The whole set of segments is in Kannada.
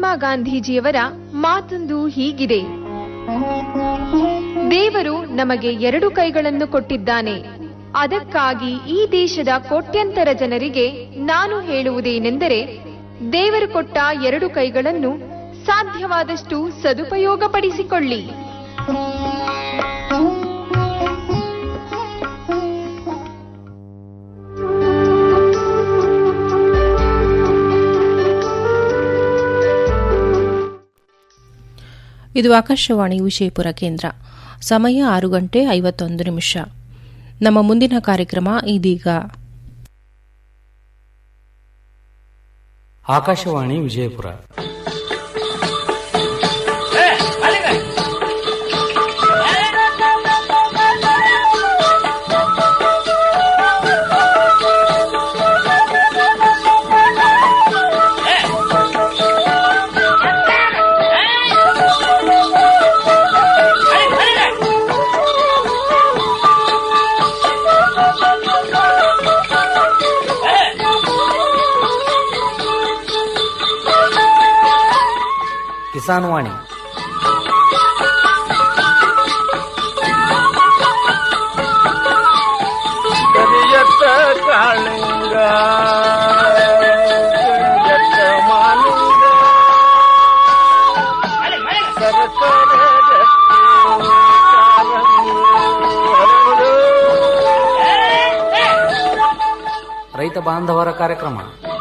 ಮಹಾತ್ಮ ಗಾಂಧೀಜಿಯವರ ಮಾತೊಂದು ಹೀಗಿದೆ ದೇವರು ನಮಗೆ ಎರಡು ಕೈಗಳನ್ನು ಕೊಟ್ಟಿದ್ದಾನೆ ಅದಕ್ಕಾಗಿ ಈ ದೇಶದ ಕೋಟ್ಯಂತರ ಜನರಿಗೆ ನಾನು ಹೇಳುವುದೇನೆಂದರೆ ದೇವರು ಕೊಟ್ಟ ಎರಡು ಕೈಗಳನ್ನು ಸಾಧ್ಯವಾದಷ್ಟು ಸದುಪಯೋಗಪಡಿಸಿಕೊಳ್ಳಿ ಇದು ಆಕಾಶವಾಣಿ ವಿಜಯಪುರ ಕೇಂದ್ರ ಸಮಯ ಆರು ಗಂಟೆ ಐವತ್ತೊಂದು ನಿಮಿಷ ನಮ್ಮ ಮುಂದಿನ ಕಾರ್ಯಕ್ರಮ ಇದೀಗ ಆಕಾಶವಾಣಿ ವಿಜಯಪುರ ಕಿಸಾನ್ ವಾಣಿ ಕರಿಯತ್ತ ಕಾಳಿಂಗ ಕರಿಯತ್ತ ಮಾಲಿಂಗ ಸರಸರ ಗಟ್ಟಿ ಕಾಲಂಗಿ ಹರಡು. ರೈತ ಬಾಂಧವರ ಕಾರ್ಯಕ್ರಮ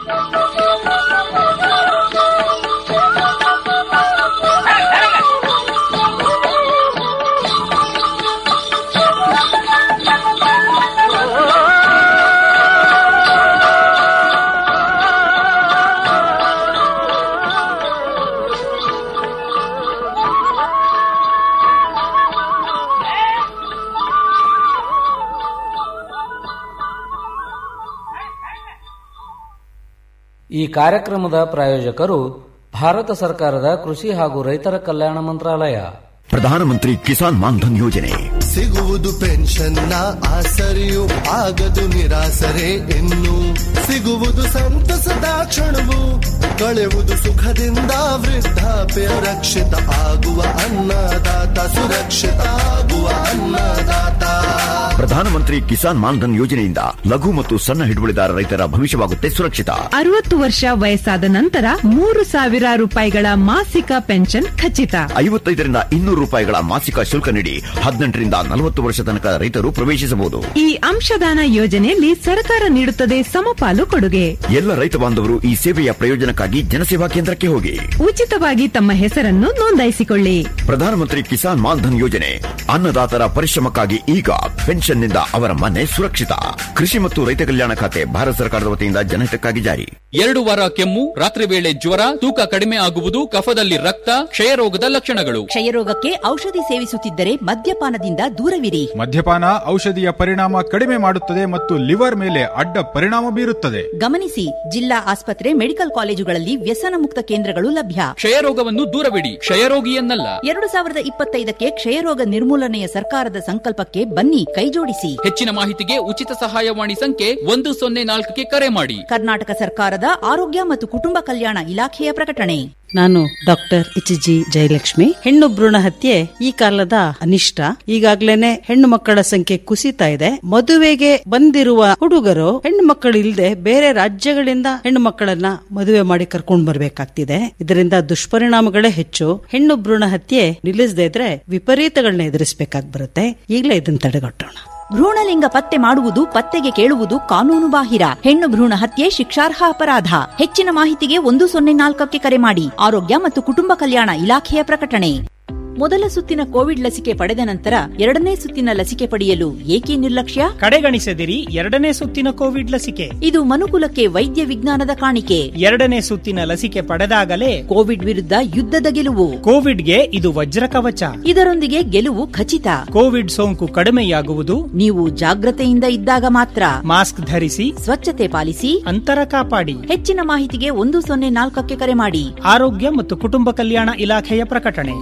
ಈ ಕಾರ್ಯಕ್ರಮದ ಪ್ರಾಯೋಜಕರು ಭಾರತ ಸರ್ಕಾರದ ಕೃಷಿ ಹಾಗೂ ರೈತರ ಕಲ್ಯಾಣ ಮಂತ್ರಾಲಯ ಪ್ರಧಾನಮಂತ್ರಿ ಕಿಸಾನ್ ಮಾನ್ಧನ್ ಯೋಜನೆ ಸಿಗುವುದು ಪೆನ್ಷನ್ನ ಆಸರೆಯು ಆಗದು ನಿರಾಸರೆ ಇನ್ನು ಸಿಗುವುದು ಸಂತಸದ ಕ್ಷಣವು ಕಳೆವುದು ಸುಖದಿಂದ ವೃದ್ಧಾಪ್ಯ ರಕ್ಷಿತ ಆಗುವ ಅನ್ನದಾತ ಸುರಕ್ಷಿತ ಆಗುವ ಅನ್ನದಾತ ಪ್ರಧಾನಮಂತ್ರಿ ಕಿಸಾನ್ ಮಾನ್ಧನ್ ಯೋಜನೆಯಿಂದ ಲಘು ಮತ್ತು ಸಣ್ಣ ಹಿಡುವಳಿದಾರ ರೈತರ ಭವಿಷ್ಯವಾಗುತ್ತೆ ಸುರಕ್ಷಿತ ಅರವತ್ತು ವರ್ಷ ವಯಸ್ಸಾದ ನಂತರ ಮೂರು ಸಾವಿರ ರೂಪಾಯಿಗಳ ಮಾಸಿಕ ಪೆನ್ಷನ್ ಖಚಿತ ಐವತ್ತೈದರಿಂದ ಇನ್ನೂರು ರೂಪಾಯಿಗಳ ಮಾಸಿಕ ಶುಲ್ಕ ನೀಡಿ ಹದಿನೆಂಟರಿಂದ ನಲವತ್ತು ವರ್ಷ ತನಕ ರೈತರು ಪ್ರವೇಶಿಸಬಹುದು ಈ ಅಂಶದಾನ ಯೋಜನೆಯಲ್ಲಿ ಸರ್ಕಾರ ನೀಡುತ್ತದೆ ಸಮಪಾಲು ಕೊಡುಗೆ ಎಲ್ಲ ರೈತ ಬಾಂಧವರು ಈ ಸೇವೆಯ ಪ್ರಯೋಜನಕ್ಕಾಗಿ ಜನಸೇವಾ ಕೇಂದ್ರಕ್ಕೆ ಹೋಗಿ ಉಚಿತವಾಗಿ ತಮ್ಮ ಹೆಸರನ್ನು ನೋಂದಾಯಿಸಿಕೊಳ್ಳಿ ಪ್ರಧಾನಮಂತ್ರಿ ಕಿಸಾನ್ ಮಾನ್ಧನ್ ಯೋಜನೆ ಅನ್ನದಾತರ ಪರಿಶ್ರಮಕ್ಕಾಗಿ ಈಗ ಪೆನ್ಷನ್ನಿಂದ ಅವರ ಮನೆ ಸುರಕ್ಷಿತ ಕೃಷಿ ಮತ್ತು ರೈತ ಕಲ್ಯಾಣ ಖಾತೆ ಭಾರತ ಸರ್ಕಾರದ ವತಿಯಿಂದ ಜನಹಿತಕ್ಕಾಗಿ ಜಾರಿ ಎರಡು ವಾರ ಕೆಮ್ಮು ರಾತ್ರಿ ವೇಳೆ ಜ್ವರ ತೂಕ ಕಡಿಮೆ ಆಗುವುದು ಕಫದಲ್ಲಿ ರಕ್ತ ಕ್ಷಯರೋಗದ ಲಕ್ಷಣಗಳು ಕ್ಷಯರೋಗಕ್ಕೆ ಔಷಧಿ ಸೇವಿಸುತ್ತಿದ್ದರೆ ಮದ್ಯಪಾನದಿಂದ ದೂರವಿರಿ ಮದ್ಯಪಾನ ಔಷಧಿಯ ಪರಿಣಾಮ ಕಡಿಮೆ ಮಾಡುತ್ತದೆ ಮತ್ತು ಲಿವರ್ ಮೇಲೆ ಅಡ್ಡ ಪರಿಣಾಮ ಬೀರುತ್ತದೆ ಗಮನಿಸಿ ಜಿಲ್ಲಾ ಆಸ್ಪತ್ರೆ ಮೆಡಿಕಲ್ ಕಾಲೇಜುಗಳಲ್ಲಿ ವ್ಯಸನ ಮುಕ್ತ ಕೇಂದ್ರಗಳು ಲಭ್ಯ ಕ್ಷಯರೋಗವನ್ನು ದೂರವಿಡಿ ಕ್ಷಯರೋಗಿಯನ್ನಲ್ಲ ಎರಡು ಸಾವಿರದ ಇಪ್ಪತ್ತೈದಕ್ಕೆ ಕ್ಷಯರೋಗ ನಿರ್ಮೂಲನೆಯ ಸರ್ಕಾರದ ಸಂಕಲ್ಪಕ್ಕೆ ಬನ್ನಿ ಕೈಜೋಡಿಸಿ ಹೆಚ್ಚಿನ ಮಾಹಿತಿಗೆ ಉಚಿತ ಸಹಾಯವಾಣಿ ಸಂಖ್ಯೆ ಒಂದು ಸೊನ್ನೆ ನಾಲ್ಕಕ್ಕೆ ಕರೆ ಮಾಡಿ ಕರ್ನಾಟಕ ಸರ್ಕಾರದ ಆರೋಗ್ಯ ಮತ್ತು ಕುಟುಂಬ ಕಲ್ಯಾಣ ಇಲಾಖೆಯ ಪ್ರಕಟಣೆ ನಾನು ಡಾಕ್ಟರ್ ಎಚ್ ಜಿ ಜಯಲಕ್ಷ್ಮಿ ಹೆಣ್ಣು ಭ್ರೂಣ ಹತ್ಯೆ ಈ ಕಾಲದ ಅನಿಷ್ಟ ಈಗಾಗ್ಲೇನೆ ಹೆಣ್ಣು ಮಕ್ಕಳ ಸಂಖ್ಯೆ ಕುಸಿತಾ ಇದೆ ಮದುವೆಗೆ ಬಂದಿರುವ ಹುಡುಗರು ಹೆಣ್ಣು ಮಕ್ಕಳು ಇಲ್ಲದೆ ಬೇರೆ ರಾಜ್ಯಗಳಿಂದ ಹೆಣ್ಣು ಮಕ್ಕಳನ್ನ ಮದುವೆ ಮಾಡಿ ಕರ್ಕೊಂಡ್ ಬರ್ಬೇಕಾಗ್ತಿದೆ ಇದರಿಂದ ದುಷ್ಪರಿಣಾಮಗಳೇ ಹೆಚ್ಚು ಹೆಣ್ಣು ಭ್ರೂಣ ಹತ್ಯೆ ನಿಲ್ಲಿಸದೇ ಇದ್ರೆ ವಿಪರೀತಗಳನ್ನ ಎದುರಿಸಬೇಕಾಗಿ ಬರುತ್ತೆ ಈಗಲೇ ಇದನ್ನ ತಡೆಗಟ್ಟೋಣ ಭ್ರೂಣಲಿಂಗ ಪತ್ತೆ ಮಾಡುವುದು ಪತ್ತೆಗೆ ಕೇಳುವುದು ಕಾನೂನು ಬಾಹಿರ ಹೆಣ್ಣು ಭ್ರೂಣ ಹತ್ಯೆ ಶಿಕ್ಷಾರ್ಹ ಅಪರಾಧ ಹೆಚ್ಚಿನ ಮಾಹಿತಿಗೆ ಒಂದು ಸೊನ್ನೆ ನಾಲ್ಕಕ್ಕೆ ಕರೆ ಮಾಡಿ ಆರೋಗ್ಯ ಮತ್ತು ಕುಟುಂಬ ಕಲ್ಯಾಣ ಇಲಾಖೆಯ ಪ್ರಕಟಣೆ ಮೊದಲ ಸುತ್ತಿನ ಕೋವಿಡ್ ಲಸಿಕೆ ಪಡೆದ ನಂತರ ಎರಡನೇ ಸುತ್ತಿನ ಲಸಿಕೆ ಪಡೆಯಲು ಏಕೆ ನಿರ್ಲಕ್ಷ್ಯ ಕಡೆಗಣಿಸದಿರಿ ಎರಡನೇ ಸುತ್ತಿನ ಕೋವಿಡ್ ಲಸಿಕೆ ಇದು ಮನುಕುಲಕ್ಕೆ ವೈದ್ಯ ವಿಜ್ಞಾನದ ಕಾಣಿಕೆ ಎರಡನೇ ಸುತ್ತಿನ ಲಸಿಕೆ ಪಡೆದಾಗಲೇ ಕೋವಿಡ್ ವಿರುದ್ಧ ಯುದ್ಧದ ಗೆಲುವು ಕೋವಿಡ್ಗೆ ಇದು ವಜ್ರ ಕವಚ ಇದರೊಂದಿಗೆ ಗೆಲುವು ಖಚಿತ ಕೋವಿಡ್ ಸೋಂಕು ಕಡಿಮೆಯಾಗುವುದು ನೀವು ಜಾಗ್ರತೆಯಿಂದ ಇದ್ದಾಗ ಮಾತ್ರ ಮಾಸ್ಕ್ ಧರಿಸಿ ಸ್ವಚ್ಛತೆ ಪಾಲಿಸಿ ಅಂತರ ಕಾಪಾಡಿ ಹೆಚ್ಚಿನ ಮಾಹಿತಿಗೆ ಒಂದು ಸೊನ್ನೆ ನಾಲ್ಕಕ್ಕೆ ಕರೆ ಮಾಡಿ ಆರೋಗ್ಯ ಮತ್ತು ಕುಟುಂಬ ಕಲ್ಯಾಣ ಇಲಾಖೆಯ ಪ್ರಕಟಣೆ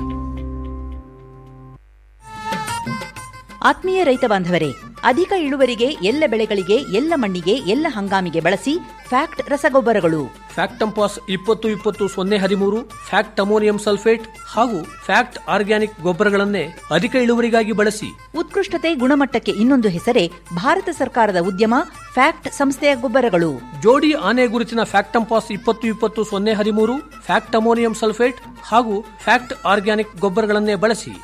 ಆತ್ಮೀಯ ರೈತ ಬಾಂಧವರೇ ಅಧಿಕ ಇಳುವರಿಗೆ ಎಲ್ಲ ಬೆಳೆಗಳಿಗೆ ಎಲ್ಲ ಮಣ್ಣಿಗೆ ಎಲ್ಲ ಹಂಗಾಮಿಗೆ ಬಳಸಿ ಫ್ಯಾಕ್ಟ್ ರಸಗೊಬ್ಬರಗಳು ಫ್ಯಾಕ್ಟಂಪಾಸ್ ಇಪ್ಪತ್ತು ಇಪ್ಪತ್ತು ಸೊನ್ನೆ ಹದಿಮೂರು ಫ್ಯಾಕ್ಟ್ ಅಮೋನಿಯಂ ಸಲ್ಫೇಟ್ ಹಾಗೂ ಫ್ಯಾಕ್ಟ್ ಆರ್ಗ್ಯಾನಿಕ್ ಗೊಬ್ಬರಗಳನ್ನೇ ಅಧಿಕ ಇಳುವರಿಗಾಗಿ ಬಳಸಿ ಉತ್ಕೃಷ್ಟತೆ ಗುಣಮಟ್ಟಕ್ಕೆ ಇನ್ನೊಂದು ಹೆಸರೇ ಭಾರತ ಸರ್ಕಾರದ ಉದ್ಯಮ ಫ್ಯಾಕ್ಟ್ ಸಂಸ್ಥೆಯ ಗೊಬ್ಬರಗಳು ಜೋಡಿ ಆನೆ ಗುರುತಿನ ಫ್ಯಾಕ್ಟಂಪಾಸ್ ಇಪ್ಪತ್ತು ಇಪ್ಪತ್ತು ಸೊನ್ನೆ ಹದಿಮೂರು ಫ್ಯಾಕ್ಟ್ ಅಮೋನಿಯಂ ಸಲ್ಫೇಟ್ ಹಾಗೂ ಫ್ಯಾಕ್ಟ್ ಆರ್ಗ್ಯಾನಿಕ್ ಗೊಬ್ಬರಗಳನ್ನೇ ಬಳಸಿ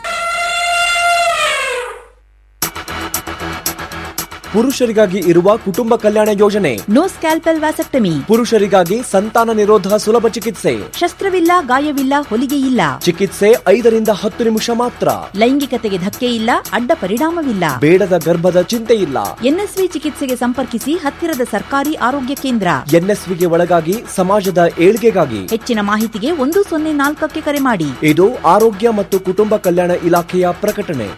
ಪುರುಷರಿಗಾಗಿ ಇರುವ ಕುಟುಂಬ ಕಲ್ಯಾಣ ಯೋಜನೆ ನೋ ಸ್ಕ್ಯಾಲ್ಪೆಲ್ ವ್ಯಾಸೆಕ್ಟಮಿ ಪುರುಷರಿಗಾಗಿ ಸಂತಾನ ನಿರೋಧ ಸುಲಭ ಚಿಕಿತ್ಸೆ ಶಸ್ತ್ರವಿಲ್ಲ ಗಾಯವಿಲ್ಲ ಹೊಲಿಗೆ ಇಲ್ಲ ಚಿಕಿತ್ಸೆ ಐದರಿಂದ ಹತ್ತು ನಿಮಿಷ ಮಾತ್ರ ಲೈಂಗಿಕತೆಗೆ ಧಕ್ಕೆ ಇಲ್ಲ ಅಡ್ಡ ಪರಿಣಾಮವಿಲ್ಲ ಬೇಡದ ಗರ್ಭದ ಚಿಂತೆ ಇಲ್ಲ ಎನ್ಎಸ್ವಿ ಚಿಕಿತ್ಸೆಗೆ ಸಂಪರ್ಕಿಸಿ ಹತ್ತಿರದ ಸರ್ಕಾರಿ ಆರೋಗ್ಯ ಕೇಂದ್ರ ಎನ್ಎಸ್ವಿಗೆ ಒಳಗಾಗಿ ಸಮಾಜದ ಏಳ್ಗೆಗಾಗಿ ಹೆಚ್ಚಿನ ಮಾಹಿತಿಗೆ ಒಂದು ಸೊನ್ನೆ ನಾಲ್ಕಕ್ಕೆ ಕರೆ ಮಾಡಿ ಇದು ಆರೋಗ್ಯ ಮತ್ತು ಕುಟುಂಬ ಕಲ್ಯಾಣ ಇಲಾಖೆಯ ಪ್ರಕಟಣೆ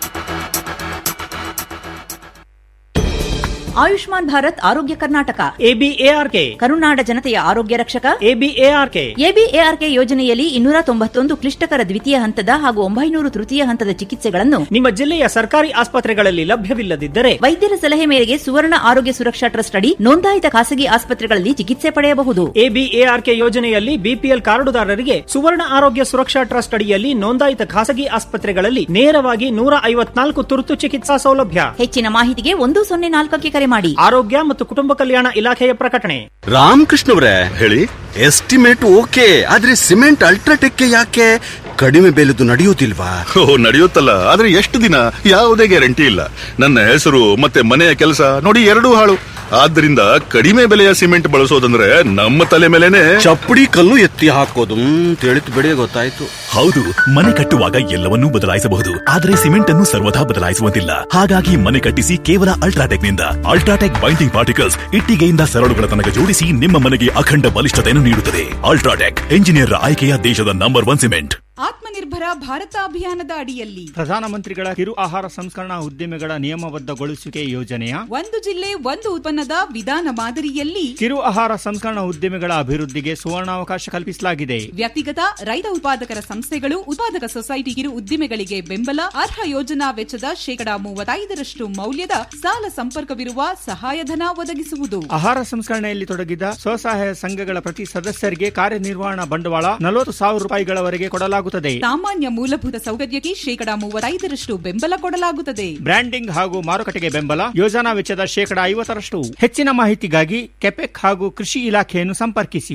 ಆಯುಷ್ಮಾನ್ ಭಾರತ್ ಆರೋಗ್ಯ ಕರ್ನಾಟಕ ಎಬಿಎಆರ್ಕೆ ಕರುನಾಡ ಜನತೆಯ ಆರೋಗ್ಯ ರಕ್ಷಕ ಎಬಿಎಆರ್ಕೆ ಎಬಿಎಆರ್ಕೆ ಯೋಜನೆಯಲ್ಲಿ ಇನ್ನೂರ ತೊಂಬತ್ತೊಂದು ಕ್ಲಿಷ್ಟಕರ ದ್ವಿತೀಯ ಹಂತದ ಹಾಗೂ ಒಂಬೈನೂರು ತೃತೀಯ ಹಂತದ ಚಿಕಿತ್ಸೆಗಳನ್ನು ನಿಮ್ಮ ಜಿಲ್ಲೆಯ ಸರ್ಕಾರಿ ಆಸ್ಪತ್ರೆಗಳಲ್ಲಿ ಲಭ್ಯವಿಲ್ಲದಿದ್ದರೆ ವೈದ್ಯರ ಸಲಹೆ ಮೇರೆಗೆ ಸುವರ್ಣ ಆರೋಗ್ಯ ಸುರಕ್ಷಾ ಟ್ರಸ್ಟ್ ಅಡಿ ನೋಂದಾಯಿತ ಖಾಸಗಿ ಆಸ್ಪತ್ರೆಗಳಲ್ಲಿ ಚಿಕಿತ್ಸೆ ಪಡೆಯಬಹುದು ಎಬಿಎಆರ್ಕೆ ಯೋಜನೆಯಲ್ಲಿ ಬಿಪಿಎಲ್ ಕಾರ್ಡುದಾರರಿಗೆ ಸುವರ್ಣ ಆರೋಗ್ಯ ಸುರಕ್ಷಾ ಟ್ರಸ್ಟ್ ಅಡಿಯಲ್ಲಿ ನೋಂದಾಯಿತ ಖಾಸಗಿ ಆಸ್ಪತ್ರೆಗಳಲ್ಲಿ ನೇರವಾಗಿ ನೂರ ಐವತ್ನಾಲ್ಕು ತುರ್ತು ಚಿಕಿತ್ಸಾ ಸೌಲಭ್ಯ ಹೆಚ್ಚಿನ ಮಾಹಿತಿಗೆ ಒಂದು ಸೊನ್ನೆ ನಾಲ್ಕಕ್ಕೆ ಕರೆ ಮಾಡಿ ಆರೋಗ್ಯ ಮತ್ತು ಕುಟುಂಬ ಕಲ್ಯಾಣ ಇಲಾಖೆಯ ಪ್ರಕಟಣೆ ರಾಮಕೃಷ್ಣವ್ರೆ ಹೇಳಿ ಎಸ್ಟಿಮೇಟ್ ಓಕೆ ಆದ್ರೆ ಸಿಮೆಂಟ್ ಅಲ್ಟ್ರಾಟೆಕ್ ಯಾಕೆ ಕಡಿಮೆ ಬೆಲೆದು ನಡೆಯುವುದಿಲ್ವಾ ಓ ನಡೆಯುತ್ತಲ್ಲ ಆದ್ರೆ ಎಷ್ಟು ದಿನ ಯಾವುದೇ ಗ್ಯಾರಂಟಿ ಇಲ್ಲ ನನ್ನ ಹೆಸರು ಮತ್ತೆ ಮನೆಯ ಕೆಲಸ ನೋಡಿ ಎರಡೂ ಹಾಳು ಆದ್ರಿಂದ ಕಡಿಮೆ ಬೆಲೆಯ ಸಿಮೆಂಟ್ ಬಳಸೋದಂದ್ರೆ ನಮ್ಮ ತಲೆ ಮೇಲೆನೆ ಚಪ್ಪಡಿ ಕಲ್ಲು ಎತ್ತಿ ಹಾಕೋದು ತಿಳಿತು ಬಿಡಿ ಗೊತ್ತಾಯ್ತು ಹೌದು ಮನೆ ಕಟ್ಟುವಾಗ ಎಲ್ಲವನ್ನೂ ಬದಲಾಯಿಸಬಹುದು ಆದರೆ ಸಿಮೆಂಟ್ ಅನ್ನು ಸರ್ವದಾ ಬದಲಾಯಿಸುವಂತಿಲ್ಲ ಹಾಗಾಗಿ ಮನೆ ಕಟ್ಟಿಸಿ ಕೇವಲ ಅಲ್ಟ್ರಾಟೆಕ್ ನಿಂದ ಅಲ್ಟ್ರಾಟೆಕ್ ಬೈಂಡಿಂಗ್ ಪಾರ್ಟಿಕಲ್ಸ್ ಇಟ್ಟಿಗೆಯಿಂದ ಸರಳುಗಳ ತನಕ ಜೋಡಿಸಿ ನಿಮ್ಮ ಮನೆಗೆ ಅಖಂಡ ಬಲಿಷ್ಠತೆಯನ್ನು ನೀಡುತ್ತದೆ ಅಲ್ಟ್ರಾಟೆಕ್ ಎಂಜಿನಿಯರ್ ಆಯ್ಕೆಯ ದೇಶದ number one cement Atmanirbhar Bharat ಅಭಿಯಾನದ ಅಡಿಯಲ್ಲಿ ಪ್ರಧಾನಮಂತ್ರಿಗಳ ಕಿರು ಆಹಾರ ಸಂಸ್ಕರಣಾ ಉದ್ಯಮಿಗಳ ನಿಯಮಬದ್ಧಗೊಳಿಸುವಿಕೆ ಯೋಜನೆಯ ಒಂದು ಜಿಲ್ಲೆ ಒಂದು ಉತ್ಪನ್ನದ ವಿಧಾನ ಮಾದರಿಯಲ್ಲಿ ಕಿರು ಆಹಾರ ಸಂಸ್ಕರಣಾ ಉದ್ಯಮಿಗಳ ಅಭಿವೃದ್ಧಿಗೆ ಸುವರ್ಣಾವಕಾಶ ಕಲ್ಪಿಸಲಾಗಿದೆ ವ್ಯಕ್ತಿಗತ ರೈತ ಉತ್ಪಾದಕರ ಸಂಸ್ಥೆಗಳು ಉತ್ಪಾದಕ ಸೊಸೈಟಿ ಕಿರು ಉದ್ದಿಮೆಗಳಿಗೆ ಬೆಂಬಲ ಅರ್ಹ ಯೋಜನಾ ವೆಚ್ಚದ ಶೇಕಡಾ ಮೂವತ್ತೈದರಷ್ಟು ಮೌಲ್ಯದ ಸಾಲ ಸಂಪರ್ಕವಿರುವ ಸಹಾಯಧನ ಒದಗಿಸುವುದು ಆಹಾರ ಸಂಸ್ಕರಣೆಯಲ್ಲಿ ತೊಡಗಿದ ಸ್ವಸಹಾಯ ಸಂಘಗಳ ಪ್ರತಿ ಸದಸ್ಯರಿಗೆ ಕಾರ್ಯನಿರ್ವಹಣಾ ಬಂಡವಾಳ ನಲವತ್ತು ಸಾವಿರ ರೂಪಾಯಿಗಳವರೆಗೆ ಕೊಡಲಾಗುತ್ತದೆ ಸಾಮಾನ್ಯ ಮೂಲಭೂತ ಸೌಕರ್ಯಕ್ಕೆ ಶೇಕಡಾ ಮೂವತ್ತೈದರಷ್ಟು ಬೆಂಬಲ ಕೊಡಲಾಗುತ್ತದೆ ಬ್ರ್ಯಾಂಡಿಂಗ್ ಹಾಗೂ ಮಾರುಕಟ್ಟೆಗೆ ಬೆಂಬಲ ಯೋಜನಾ ವೆಚ್ಚದ ಶೇಕಡಾ ಐವತ್ತರಷ್ಟು ಹೆಚ್ಚಿನ ಮಾಹಿತಿಗಾಗಿ ಕೆಪೆಕ್ ಹಾಗೂ ಕೃಷಿ ಇಲಾಖೆಯನ್ನು ಸಂಪರ್ಕಿಸಿ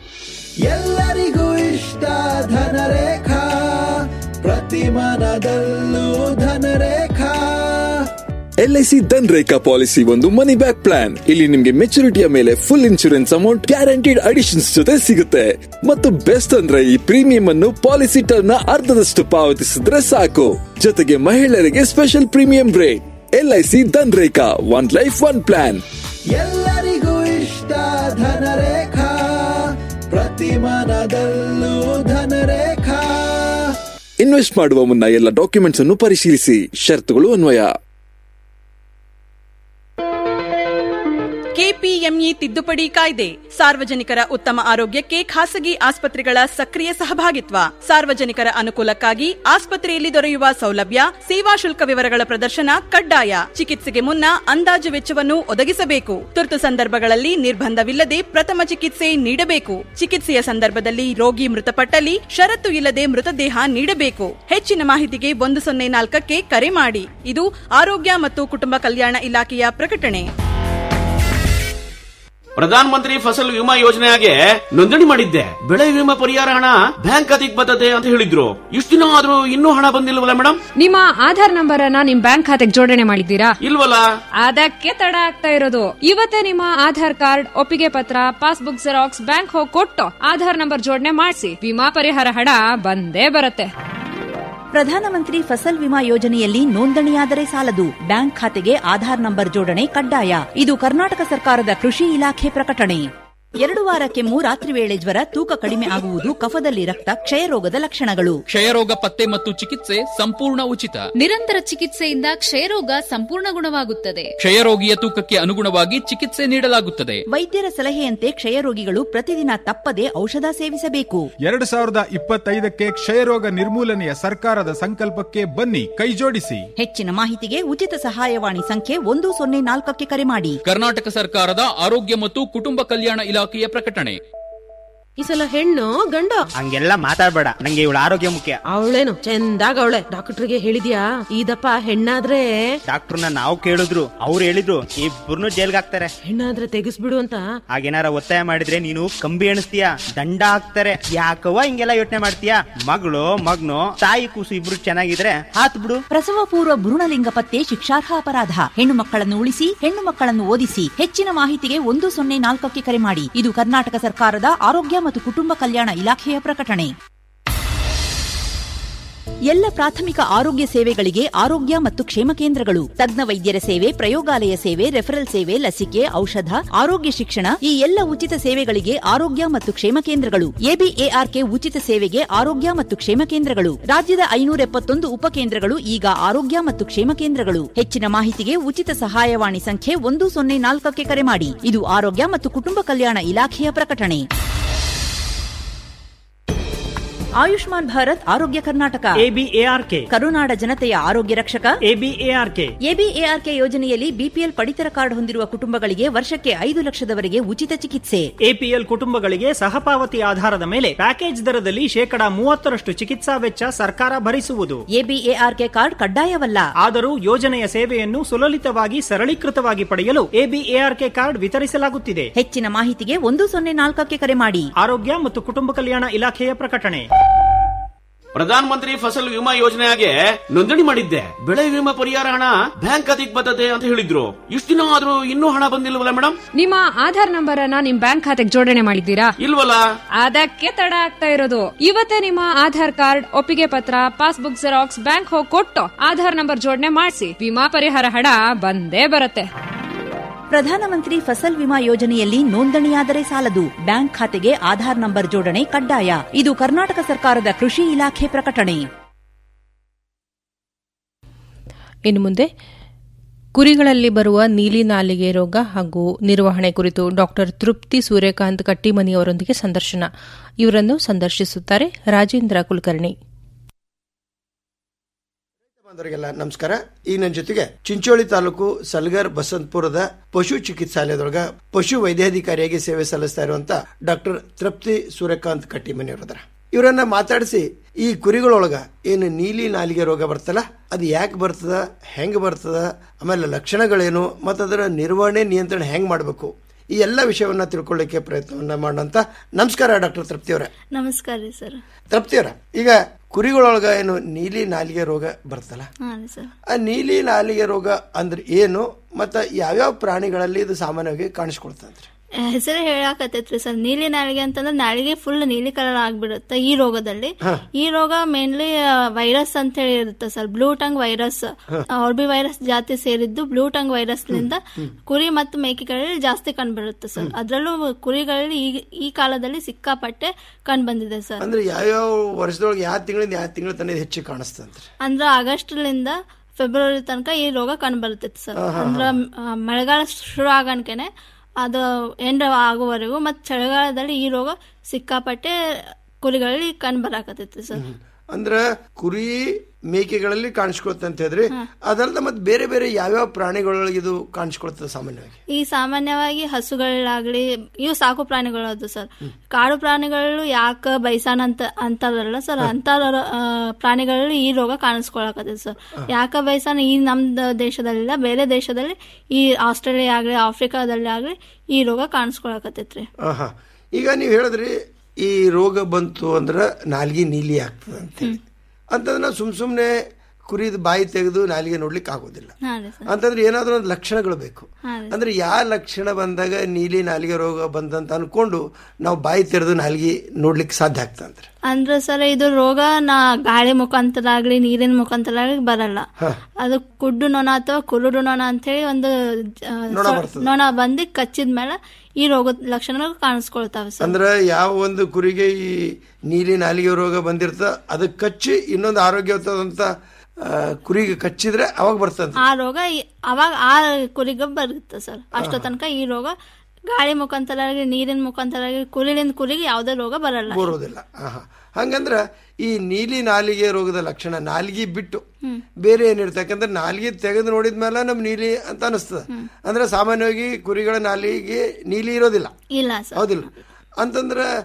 ಎಲ್ಲರಿಗೂ ಇಷ್ಟ ಧನರೇಖಾ ಪ್ರತಿ ಮನದಲ್ಲೂ ಧನರೇಖಾ ಎಲ್ಐಸಿ ಧನ್ ರೇಖಾ ಪಾಲಿಸಿ ಒಂದು ಮನಿ ಬ್ಯಾಕ್ ಪ್ಲಾನ್ ಇಲ್ಲಿ ನಿಮ್ಗೆ ಮೆಚುರಿಟಿಯ ಮೇಲೆ full insurance amount guaranteed additions ಜೊತೆ ಸಿಗುತ್ತೆ ಮತ್ತು ಬೆಸ್ಟ್ ಅಂದ್ರೆ ಈ ಪ್ರೀಮಿಯಂ ಅನ್ನು ಪಾಲಿಸಿ ಟರ್ಮ್ ನ ಅರ್ಧದಷ್ಟು ಪಾವತಿಸಿದ್ರೆ ಸಾಕು ಜೊತೆಗೆ ಮಹಿಳೆಯರಿಗೆ special premium rate LIC Dhan Rekha one life one plan ಎಲ್ಲರಿಗೂ ಇಷ್ಟ ಧನರೇಖಾ ಪ್ರತಿ ಮನದಲ್ಲೂ ಧನರೇಖಾ ಇನ್ವೆಸ್ಟ್ ಮಾಡುವ ಮುನ್ನ ಎಲ್ಲ ಡಾಕ್ಯುಮೆಂಟ್ಸ್ ಅನ್ನು ಪರಿಶೀಲಿಸಿ ಷರತ್ತುಗಳು ಅನ್ವಯ ಕೆಪಿಎಂಇ ತಿದ್ದುಪಡಿ ಕಾಯ್ದೆ ಸಾರ್ವಜನಿಕರ ಉತ್ತಮ ಆರೋಗ್ಯಕ್ಕೆ ಖಾಸಗಿ ಆಸ್ಪತ್ರೆಗಳ ಸಕ್ರಿಯ ಸಹಭಾಗಿತ್ವ ಸಾರ್ವಜನಿಕರ ಅನುಕೂಲಕ್ಕಾಗಿ ಆಸ್ಪತ್ರೆಯಲ್ಲಿ ದೊರೆಯುವ ಸೌಲಭ್ಯ ಸೇವಾ ಶುಲ್ಕ ವಿವರಗಳ ಪ್ರದರ್ಶನ ಕಡ್ಡಾಯ ಚಿಕಿತ್ಸೆಗೆ ಮುನ್ನ ಅಂದಾಜು ವೆಚ್ಚವನ್ನು ಒದಗಿಸಬೇಕು ತುರ್ತು ಸಂದರ್ಭಗಳಲ್ಲಿ ನಿರ್ಬಂಧವಿಲ್ಲದೆ ಪ್ರಥಮ ಚಿಕಿತ್ಸೆ ನೀಡಬೇಕು ಚಿಕಿತ್ಸೆಯ ಸಂದರ್ಭದಲ್ಲಿ ರೋಗಿ ಮೃತಪಟ್ಟಲ್ಲಿ ಷರತ್ತು ಇಲ್ಲದೆ ಮೃತದೇಹ ನೀಡಬೇಕು ಹೆಚ್ಚಿನ ಮಾಹಿತಿಗೆ ಒಂದು ಸೊನ್ನೆ ನಾಲ್ಕಕ್ಕೆ ಕರೆ ಮಾಡಿ ಇದು ಆರೋಗ್ಯ ಮತ್ತು ಕುಟುಂಬ ಕಲ್ಯಾಣ ಇಲಾಖೆಯ ಪ್ರಕಟಣೆ ಪ್ರಧಾನ ಮಂತ್ರಿ ಫಸಲ್ ವಿಮಾ ಯೋಜನೆಗೆ ನೋಂದಣಿ ಮಾಡಿದ್ದೆ ಬೆಳೆ ವಿಮಾ ಪರಿಹಾರ ಹಣ ಬ್ಯಾಂಕ್ ಖಾತೆಗೆ ಬರ್ತದೆ ಅಂತ ಹೇಳಿದ್ರು ಇಷ್ಟು ದಿನ ಆದ್ರೂ ಇನ್ನೂ ಹಣ ಬಂದಿಲ್ವಲ್ಲ ಮೇಡಮ್ ನಿಮ್ಮ ಆಧಾರ್ ನಂಬರ್ ಅನ್ನ ನಿಮ್ ಬ್ಯಾಂಕ್ ಖಾತೆಗೆ ಜೋಡಣೆ ಮಾಡಿದ್ದೀರಾ ಇಲ್ವಲ್ಲ ಅದಕ್ಕೆ ತಡ ಆಗ್ತಾ ಇರೋದು ಇವತ್ತೇ ನಿಮ್ಮ ಆಧಾರ್ ಕಾರ್ಡ್ ಒಪ್ಪಿಗೆ ಪತ್ರ ಪಾಸ್ಬುಕ್ ಜೆರಾಕ್ಸ್ ಬ್ಯಾಂಕ್ ಹೋಗಿ ಕೊಟ್ಟು ಆಧಾರ್ ನಂಬರ್ ಜೋಡಣೆ ಮಾಡಿಸಿ ವಿಮಾ ಪರಿಹಾರ ಹಣ ಬಂದೇ ಬರುತ್ತೆ ಪ್ರಧಾನಮಂತ್ರಿ ಫಸಲ್ ವಿಮಾ ಯೋಜನೆಯಲ್ಲಿ ನೋಂದಣಿಯಾದರೆ ಸಾಲದು ಬ್ಯಾಂಕ್ ಖಾತೆಗೆ ಆಧಾರ್ ನಂಬರ್ ಜೋಡಣೆ ಕಡ್ಡಾಯ ಇದು ಕರ್ನಾಟಕ ಸರ್ಕಾರದ ಕೃಷಿ ಇಲಾಖೆ ಪ್ರಕಟಣೆ ಎರಡು ವಾರ ಕೆಮ್ಮು ರಾತ್ರಿ ವೇಳೆ ಜ್ವರ ತೂಕ ಕಡಿಮೆ ಆಗುವುದು ಕಫದಲ್ಲಿ ರಕ್ತ ಕ್ಷಯರೋಗದ ಲಕ್ಷಣಗಳು ಕ್ಷಯರೋಗ ಪತ್ತೆ ಮತ್ತು ಚಿಕಿತ್ಸೆ ಸಂಪೂರ್ಣ ಉಚಿತ ನಿರಂತರ ಚಿಕಿತ್ಸೆಯಿಂದ ಕ್ಷಯರೋಗ ಸಂಪೂರ್ಣ ಗುಣವಾಗುತ್ತದೆ ಕ್ಷಯರೋಗಿಯ ತೂಕಕ್ಕೆ ಅನುಗುಣವಾಗಿ ಚಿಕಿತ್ಸೆ ನೀಡಲಾಗುತ್ತದೆ ವೈದ್ಯರ ಸಲಹೆಯಂತೆ ಕ್ಷಯರೋಗಿಗಳು ಪ್ರತಿದಿನ ತಪ್ಪದೆ ಔಷಧ ಸೇವಿಸಬೇಕು ಎರಡು ಸಾವಿರದ ಇಪ್ಪತ್ತೈದಕ್ಕೆ ಕ್ಷಯರೋಗ ನಿರ್ಮೂಲನೆಯ ಸರ್ಕಾರದ ಸಂಕಲ್ಪಕ್ಕೆ ಬನ್ನಿ ಕೈಜೋಡಿಸಿ ಹೆಚ್ಚಿನ ಮಾಹಿತಿಗೆ ಉಚಿತ ಸಹಾಯವಾಣಿ ಸಂಖ್ಯೆ ಒಂದು ಸೊನ್ನೆ ನಾಲ್ಕಕ್ಕೆ ಕರೆ ಮಾಡಿ ಕರ್ನಾಟಕ ಸರ್ಕಾರದ ಆರೋಗ್ಯ ಮತ್ತು ಕುಟುಂಬ ಕಲ್ಯಾಣ ಇಲಾಖೆಯ ಪ್ರಕಟಣೆ ಈ ಸಲ ಹೆಣ್ಣು ಗಂಡು ಹಂಗೆಲ್ಲ ಮಾತಾಡ್ಬೇಡ ನಂಗೆ ಇವಳ ಆರೋಗ್ಯ ಮುಖ್ಯ ಅವಳೇನು ಚಂದಾಗ ಅವಳೆ ಡಾಕ್ಟರ್ಗೆ ಹೇಳಿದ್ಯಾ ಇದಪ್ಪ ಹೆಣ್ಣಾದ್ರೆ ಡಾಕ್ಟರ್ನ ನಾವು ಕೇಳಿದ್ರು ಅವ್ರು ಹೇಳಿದ್ರು ಇಬ್ಬರನ್ನು ಜೈಲ್ಗೆ ಹಾಕ್ತಾರೆ ಹೆಣ್ಣಾದ್ರೆ ತೆಗಿಸ್ಬಿಡು ಅಂತ ಹಾಗೇನಾರ ಒತ್ತಾಯ ಮಾಡಿದ್ರೆ ನೀನು ಕಂಬಿ ಎಣಿಸ್ತೀಯ ದಂಡ ಹಾಕ್ತಾರೆ ಯಾಕವ್ವ ಹಿಂಗೆಲ್ಲ ಯೋಚನೆ ಮಾಡ್ತೀಯ ಮಗಳು ಮಗ್ನು ತಾಯಿ ಕೂಸು ಇಬ್ರು ಚೆನ್ನಾಗಿದ್ರೆ ಹಾತ್ ಬಿಡು ಪ್ರಸವ ಪೂರ್ವ ಭ್ರೂಣಲಿಂಗ ಪತ್ತೆ ಶಿಕ್ಷಾರ್ಹ ಅಪರಾಧ ಹೆಣ್ಣು ಮಕ್ಕಳನ್ನು ಉಳಿಸಿ ಹೆಣ್ಣು ಮಕ್ಕಳನ್ನು ಓದಿಸಿ ಹೆಚ್ಚಿನ ಮಾಹಿತಿಗೆ ಒಂದು ಸೊನ್ನೆ ನಾಲ್ಕಕ್ಕೆ ಕರೆ ಮಾಡಿ ಇದು ಕರ್ನಾಟಕ ಸರ್ಕಾರದ ಆರೋಗ್ಯ ಮತ್ತು ಕುಟುಂಬ ಕಲ್ಯಾಣ ಇಲಾಖೆಯ ಪ್ರಕಟಣೆ ಎಲ್ಲ ಪ್ರಾಥಮಿಕ ಆರೋಗ್ಯ ಸೇವೆಗಳಿಗೆ ಆರೋಗ್ಯ ಮತ್ತು ಕ್ಷೇಮ ಕೇಂದ್ರಗಳು ತಜ್ಞ ವೈದ್ಯರ ಸೇವೆ ಪ್ರಯೋಗಾಲಯ ಸೇವೆ ರೆಫರಲ್ ಸೇವೆ ಲಸಿಕೆ ಔಷಧ ಆರೋಗ್ಯ ಶಿಕ್ಷಣ ಈ ಎಲ್ಲ ಉಚಿತ ಸೇವೆಗಳಿಗೆ ಆರೋಗ್ಯ ಮತ್ತು ಕ್ಷೇಮ ಕೇಂದ್ರಗಳು ಎಬಿಎಆರ್ಕೆ ಉಚಿತ ಸೇವೆಗೆ ಆರೋಗ್ಯ ಮತ್ತು ಕ್ಷೇಮ ಕೇಂದ್ರಗಳು ರಾಜ್ಯದ ಐನೂರ ಎಪ್ಪತ್ತೊಂದು ಉಪಕೇಂದ್ರಗಳು ಈಗ ಆರೋಗ್ಯ ಮತ್ತು ಕ್ಷೇಮ ಕೇಂದ್ರಗಳು ಹೆಚ್ಚಿನ ಮಾಹಿತಿಗೆ ಉಚಿತ ಸಹಾಯವಾಣಿ ಸಂಖ್ಯೆ ಒಂದು ಸೊನ್ನೆ ನಾಲ್ಕಕ್ಕೆ ಕರೆ ಮಾಡಿ ಇದು ಆರೋಗ್ಯ ಮತ್ತು ಕುಟುಂಬ ಕಲ್ಯಾಣ ಇಲಾಖೆಯ ಪ್ರಕಟಣೆ ಆಯುಷ್ಮಾನ್ ಭಾರತ್ ಆರೋಗ್ಯ ಕರ್ನಾಟಕ ಎಬಿಎಆರ್ಕೆ ಕರುನಾಡ ಜನತೆಯ ಆರೋಗ್ಯ ರಕ್ಷಕ ಎಬಿಎಆರ್ಕೆ ಎಬಿಎಆರ್ಕೆ ಯೋಜನೆಯಲ್ಲಿ ಬಿಪಿಎಲ್ ಪಡಿತರ ಕಾರ್ಡ್ ಹೊಂದಿರುವ ಕುಟುಂಬಗಳಿಗೆ ವರ್ಷಕ್ಕೆ ಐದು ಲಕ್ಷದವರೆಗೆ ಉಚಿತ ಚಿಕಿತ್ಸೆ ಎಪಿಎಲ್ ಕುಟುಂಬಗಳಿಗೆ ಸಹಪಾವತಿ ಆಧಾರದ ಮೇಲೆ ಪ್ಯಾಕೇಜ್ ದರದಲ್ಲಿ ಶೇಕಡಾ ಮೂವತ್ತರಷ್ಟು ಚಿಕಿತ್ಸಾ ವೆಚ್ಚ ಸರ್ಕಾರ ಭರಿಸುವುದು ಎಬಿಎಆರ್ಕೆ ಕಾರ್ಡ್ ಕಡ್ಡಾಯವಲ್ಲ ಆದರೂ ಯೋಜನೆಯ ಸೇವೆಯನ್ನು ಸುಲಲಿತವಾಗಿ ಸರಳೀಕೃತವಾಗಿ ಪಡೆಯಲು ಎಬಿಎಆರ್ಕೆ ಕಾರ್ಡ್ ವಿತರಿಸಲಾಗುತ್ತಿದೆ ಹೆಚ್ಚಿನ ಮಾಹಿತಿಗೆ ಒಂದು ಸೊನ್ನೆ ನಾಲ್ಕಕ್ಕೆ ಕರೆ ಮಾಡಿ ಆರೋಗ್ಯ ಮತ್ತು ಕುಟುಂಬ ಕಲ್ಯಾಣ ಇಲಾಖೆಯ ಪ್ರಕಟಣೆ ಪ್ರಧಾನ ಮಂತ್ರಿ ಫಸಲ್ ವಿಮಾ ಯೋಜನೆಗೆ ನೋಂದಣಿ ಮಾಡಿದ್ದೆ ಬೆಳೆ ವಿಮಾ ಪರಿಹಾರ ಹಣ ಬ್ಯಾಂಕ್ ಖಾತೆಗೆ ಬರ್ತದೆ ಅಂತ ಹೇಳಿದ್ರು ಇಷ್ಟು ದಿನ ಆದ್ರೂ ಇನ್ನೂ ಹಣ ಬಂದಿಲ್ವಲ್ಲ ಮೇಡಮ್ ನಿಮ್ಮ ಆಧಾರ್ ನಂಬರ್ ಅನ್ನ ನಿಮ್ ಬ್ಯಾಂಕ್ ಖಾತೆಗೆ ಜೋಡಣೆ ಮಾಡಿದ್ದೀರಾ ಇಲ್ವಲ್ಲ ಅದಕ್ಕೆ ತಡ ಆಗ್ತಾ ಇರೋದು ಇವತ್ತೇ ನಿಮ್ಮ ಆಧಾರ್ ಕಾರ್ಡ್ ಒಪ್ಪಿಗೆ ಪತ್ರ ಪಾಸ್ಬುಕ್ ಜೆರಾಕ್ಸ್ ಬ್ಯಾಂಕ್ ಹೋಗಿ ಕೊಟ್ಟು ಆಧಾರ್ ನಂಬರ್ ಜೋಡಣೆ ಮಾಡಿಸಿ ವಿಮಾ ಪರಿಹಾರ ಹಣ ಬಂದೇ ಬರುತ್ತೆ ಪ್ರಧಾನಮಂತ್ರಿ ಫಸಲ್ ವಿಮಾ ಯೋಜನೆಯಲ್ಲಿ ನೋಂದಣಿಯಾದರೆ ಸಾಲದು ಬ್ಯಾಂಕ್ ಖಾತೆಗೆ ಆಧಾರ್ ನಂಬರ್ ಜೋಡಣೆ ಕಡ್ಡಾಯ ಇದು ಕರ್ನಾಟಕ ಸರ್ಕಾರದ ಕೃಷಿ ಇಲಾಖೆ ಪ್ರಕಟಣೆ ಇನ್ನು ಮುಂದೆ ಕುರಿಗಳಲ್ಲಿ ಬರುವ ನೀಲಿ ನಾಲಿಗೆ ರೋಗ ಹಾಗೂ ನಿರ್ವಹಣೆ ಕುರಿತು ಡಾಕ್ಟರ್ ತೃಪ್ತಿ ಸೂರ್ಯಕಾಂತ್ ಕಟ್ಟಿಮನಿ ಅವರೊಂದಿಗೆ ಸಂದರ್ಶನ ಇವರನ್ನು ಸಂದರ್ಶಿಸುತ್ತಾರೆ ರಾಜೇಂದ್ರ ಕುಲಕರ್ಣಿ ಬಾಂಧವರಿಗೆಲ್ಲ ನಮಸ್ಕಾರ ಈಗ ನನ್ನ ಜೊತೆಗೆ ಚಿಂಚೋಳಿ ತಾಲೂಕು ಸಲ್ಗರ್ ಬಸಂತಪುರದ ಪಶು ಚಿಕಿತ್ಸಾಲಯದೊಳಗ ಪಶು ವೈದ್ಯಾಧಿಕಾರಿಯಾಗಿ ಸೇವೆ ಸಲ್ಲಿಸ್ತಾ ಇರುವಂತ ಡಾಕ್ಟರ್ ತೃಪ್ತಿ ಸೂರ್ಯಕಾಂತ್ ಕಟ್ಟಿಮನಿಯವರದರ ಇವರನ್ನ ಮಾತಾಡಿಸಿ ಈ ಕುರಿಗಳೊಳಗ ಏನು ನೀಲಿ ನಾಲಿಗೆ ರೋಗ ಬರ್ತಲ್ಲ ಅದು ಯಾಕೆ ಬರ್ತದ ಹೆಂಗ್ ಬರ್ತದ ಆಮೇಲೆ ಲಕ್ಷಣಗಳೇನು ಮತ್ತು ಅದರ ನಿರ್ವಹಣೆ ನಿಯಂತ್ರಣ ಹೆಂಗ್ ಮಾಡಬೇಕು ಈ ಎಲ್ಲ ವಿಷಯವನ್ನ ತಿಳ್ಕೊಳ್ಳಿಕ್ಕೆ ಪ್ರಯತ್ನವನ್ನ ಮಾಡೋಂತ ನಮಸ್ಕಾರ ಡಾಕ್ಟರ್ ತೃಪ್ತಿ ಅವರೇ ನಮಸ್ಕಾರ ರೀ ಸರ್ ತೃಪ್ತಿಯವರ ಈಗ ಕುರಿಗಳೊಳಗ ಏನು ನೀಲಿ ನಾಲಿಗೆ ರೋಗ ಬರ್ತಲ್ಲ ಹಾಂ ರೀ ಸರ್ ಆ ನೀಲಿ ನಾಲಿಗೆ ರೋಗ ಅಂದ್ರೆ ಏನು ಮತ್ತ ಯಾವ್ಯಾವ ಪ್ರಾಣಿಗಳಲ್ಲಿ ಇದು ಸಾಮಾನ್ಯವಾಗಿ ಕಾಣಿಸ್ಕೊಳ್ತಂತ್ರಿ ಹೆಸರು ಹೇಳಾಕತ್ತೈತ್ರಿ ಸರ್ ನೀಲಿ ನಾಲಿಗೆ ಅಂತಂದ್ರೆ ನಾಲಿಗೆ ಫುಲ್ ನೀಲಿ ಕಲರ್ ಆಗ್ಬಿಡುತ್ತೆ ಈ ರೋಗದಲ್ಲಿ ಹಾ. ಈ ರೋಗ ಮೇನ್ಲಿ ವೈರಸ್ ಅಂತ ಹೇಳಿ ಇರುತ್ತೆ sir blue tongue virus orbi virus ಜಾತಿ ಸೇರಿದ್ದು ಬ್ಲೂ ಟಂಗ್ ವೈರಸ್ ನಿಂದ ಕುರಿ ಮತ್ತು ಮೇಕೆಗಳಲ್ಲಿ ಜಾಸ್ತಿ ಕಂಡುಬರುತ್ತೆ ಸರ್ ಅದರಲ್ಲೂ ಕುರಿಗಳಲ್ಲಿ ಈ ಈ ಕಾಲದಲ್ಲಿ ಸಿಕ್ಕಾಪಟ್ಟೆ ಕಂಡು ಬಂದಿದೆ ಸರ್ ಅಂದ್ರೆ ಯಾವ್ಯಾವ ವರ್ಷದೊಳಗೆ ಯಾವ ತಿಂಗಳಿಂದ ಯಾವ ತಿಂಗಳ ತನಕ ಇದು ಹೆಚ್ಚಿಗೆ ಕಾಣಿಸ್ತಂತ್ರಿ ಅಂದ್ರೆ ಆಗಸ್ಟ್ಲಿಂದ ಫೆಬ್ರವರಿ ತನಕ ಈ ರೋಗ ಕಂಡು ಬರ್ತೈತಿ ಸರ್ ಹಾ, ಹಾ, ಅಂದ್ರೆ ಆ, ಮಳೆಗಾಲ ಶುರು ಆಗನ್ಕೆನೆ ಅದು ಎಂಡ್ ಆಗುವವರೆಗೂ ಮತ್ತು ಚಳಿಗಾಲದಲ್ಲಿ ಈ ರೋಗ ಸಿಕ್ಕಾಪಟ್ಟೆ ಕುರಿಗಳಲ್ಲಿ ಕಂಡು ಬರಾಕತ್ತೈತಿ ಸರ್ ಅಂದ್ರ ಕುರಿ ಮೇಕೆಗಳಲ್ಲಿ ಕಾಣಿಸ್ಕೊಳ್ತ ಅಂತ ಹೇಳಿದ್ರಿ ಅದಲ್ಲದೆ ಮತ್ತೆ ಬೇರೆ ಬೇರೆ ಯಾವ್ಯಾವ ಪ್ರಾಣಿಗಳೊಳಗೆ ಇದು ಕಾಣಿಸ್ಕೊಳ್ತದೆ ಸಾಮಾನ್ಯವಾಗಿ ಈ ಸಾಮಾನ್ಯವಾಗಿ ಹಸುಗಳಾಗ್ಲಿ ಇವು ಸಾಕು ಪ್ರಾಣಿಗಳು ಅದು ಸರ್ ಕಾಡು ಪ್ರಾಣಿಗಳು ಯಾಕ ಬೈಸಾನ್ ಅಂತ ಅಂತಾರಲ್ಲ ಸರ್ ಅಂತ ಪ್ರಾಣಿಗಳಲ್ಲಿ ಈ ರೋಗ ಕಾಣಿಸ್ಕೊಳಕತ್ತೈತಿ ಸರ್ ಯಾಕ ಬೈಸಾನ್ ಈ ನಮ್ ದೇಶದಲ್ಲಿಲ್ಲ ಬೇರೆ ದೇಶದಲ್ಲಿ ಈ ಆಸ್ಟ್ರೇಲಿಯಾ ಆಗ್ಲಿ ಆಫ್ರಿಕಾದಲ್ಲಿ ಆಗ್ಲಿ ಈ ರೋಗ ಕಾಣಿಸ್ಕೊಳಕತ್ತೈತ್ರಿ ಆಹಾ ಈಗ ನೀವು ಹೇಳಿದ್ರಿ ಈ ರೋಗ ಬಂತು ಅಂದ್ರ ನಾಲ್ಗಿ ನೀಲಿ ಆಗ್ತದೆ ಅಂತೇಳಿ ಅಂತಂದ್ರೆ ನಾವು ಸುಮ್ ಸುಮ್ನೆ ಕುರಿದ ಬಾಯಿ ತೆಗೆದು ನಾಲಿಗೆ ನೋಡ್ಲಿಕ್ಕೆ ಆಗೋದಿಲ್ಲ ಹಾ ರೀ ಸರ್ ಅಂತಂದ್ರೆ ಏನಾದ್ರೂ ಒಂದು ಲಕ್ಷಣಗಳು ಬೇಕು ಹಾ ರೀ ಅಂದ್ರೆ ಯಾವ ಲಕ್ಷಣ ಬಂದಾಗ ನೀಲಿ ನಾಲಿಗೆ ರೋಗ ಬಂದಂತ ಅನ್ಕೊಂಡು ನಾವು ಬಾಯಿ ತೆರೆದು ನಾಲಿಗೆ ನೋಡ್ಲಿಕ್ಕೆ ಸಾಧ್ಯ ಆಗ್ತಂದ್ರೆ ಅಂದ್ರೆ ಸರ್ ಇದು ರೋಗ ನಾ ಗಾಳಿ ಮುಖಾಂತರ ಆಗ್ಲಿ ನೀರಿನ ಮುಖಾಂತರ ಆಗ್ಲಿ ಬರಲ್ಲ ಅದು ಕುಡ್ಡು ನೊಣ ಅಥವಾ ಕುರುಡು ನೊಣ ಅಂತ ಹೇಳಿ ಒಂದು ಆ, ನೊಣ ಸೊ- ಬರ್ತದೆ. ನೊಣ ಬಂದು ಕಚ್ಚಿದ ಮೇಲೆ ಈ ರೋಗದ ಲಕ್ಷಣಗಳು ಕಾಣಿಸ್ಕೊಳ್ತಾವೆ ಸರ್ ಅಂದ್ರೆ ಯಾವ ಒಂದು ಕುರಿಗೆ ಈ ನೀಲಿ ನಾಲಿಗೆ ರೋಗ ಬಂದಿರ್ತ ಅದಕ್ಕೆ ಕಚ್ಚಿ ಇನ್ನೊಂದು ಆರೋಗ್ಯವಂತದಂತ ಆ, ಕುರಿಗೆ ಕಚ್ಚಿದ್ರೆ ಅವಾಗ ಬರ್ತದೆ ಆ ರೋಗ ಈ- ಅವಾಗ ಆ ಕುರಿಗೆ ಬರುತ್ತೆ ಸರ್ ಅಷ್ಟೋ ತನಕ ಈ ರೋಗ ಗಾಳಿ ಮುಖಾಂತರ ಆಗಲಿ ನೀರಿನ ಮುಖಾಂತರ ಆಗಲಿ ಕುರಿಲಿಂದ ಕುರಿಗೆ ಯಾವುದೇ ರೋಗ ಬರಲ್ಲ ಬರೋದಿಲ್ಲ ಆಹಾ. ಹಂಗಂದ್ರ ಈ ನೀಲಿ ನಾಲಿಗೆ ರೋಗದ ಲಕ್ಷಣ ನಾಲಿಗೆ ಬಿಟ್ಟು ಹ್ಮ್. ಬೇರೆ ಏನಿರುತ್ತೆ ಯಾಕಂದ್ರೆ ನಾಲಿಗೆ ತೆಗೆದು ನೋಡಿದ್ಮೇಲೆ ನಮ್ ನೀಲಿ ಅಂತ ಅನಿಸ್ತದ ಅಂದ್ರೆ ಸಾಮಾನ್ಯವಾಗಿ ಕುರಿಗಳ ನಾಲಿಗೆ ನೀಲಿ ಇರೋದಿಲ್ಲ ಇಲ್ಲ ಸರ್ ಹೌದಿಲ್ಲ ಅಂತಂದ್ರ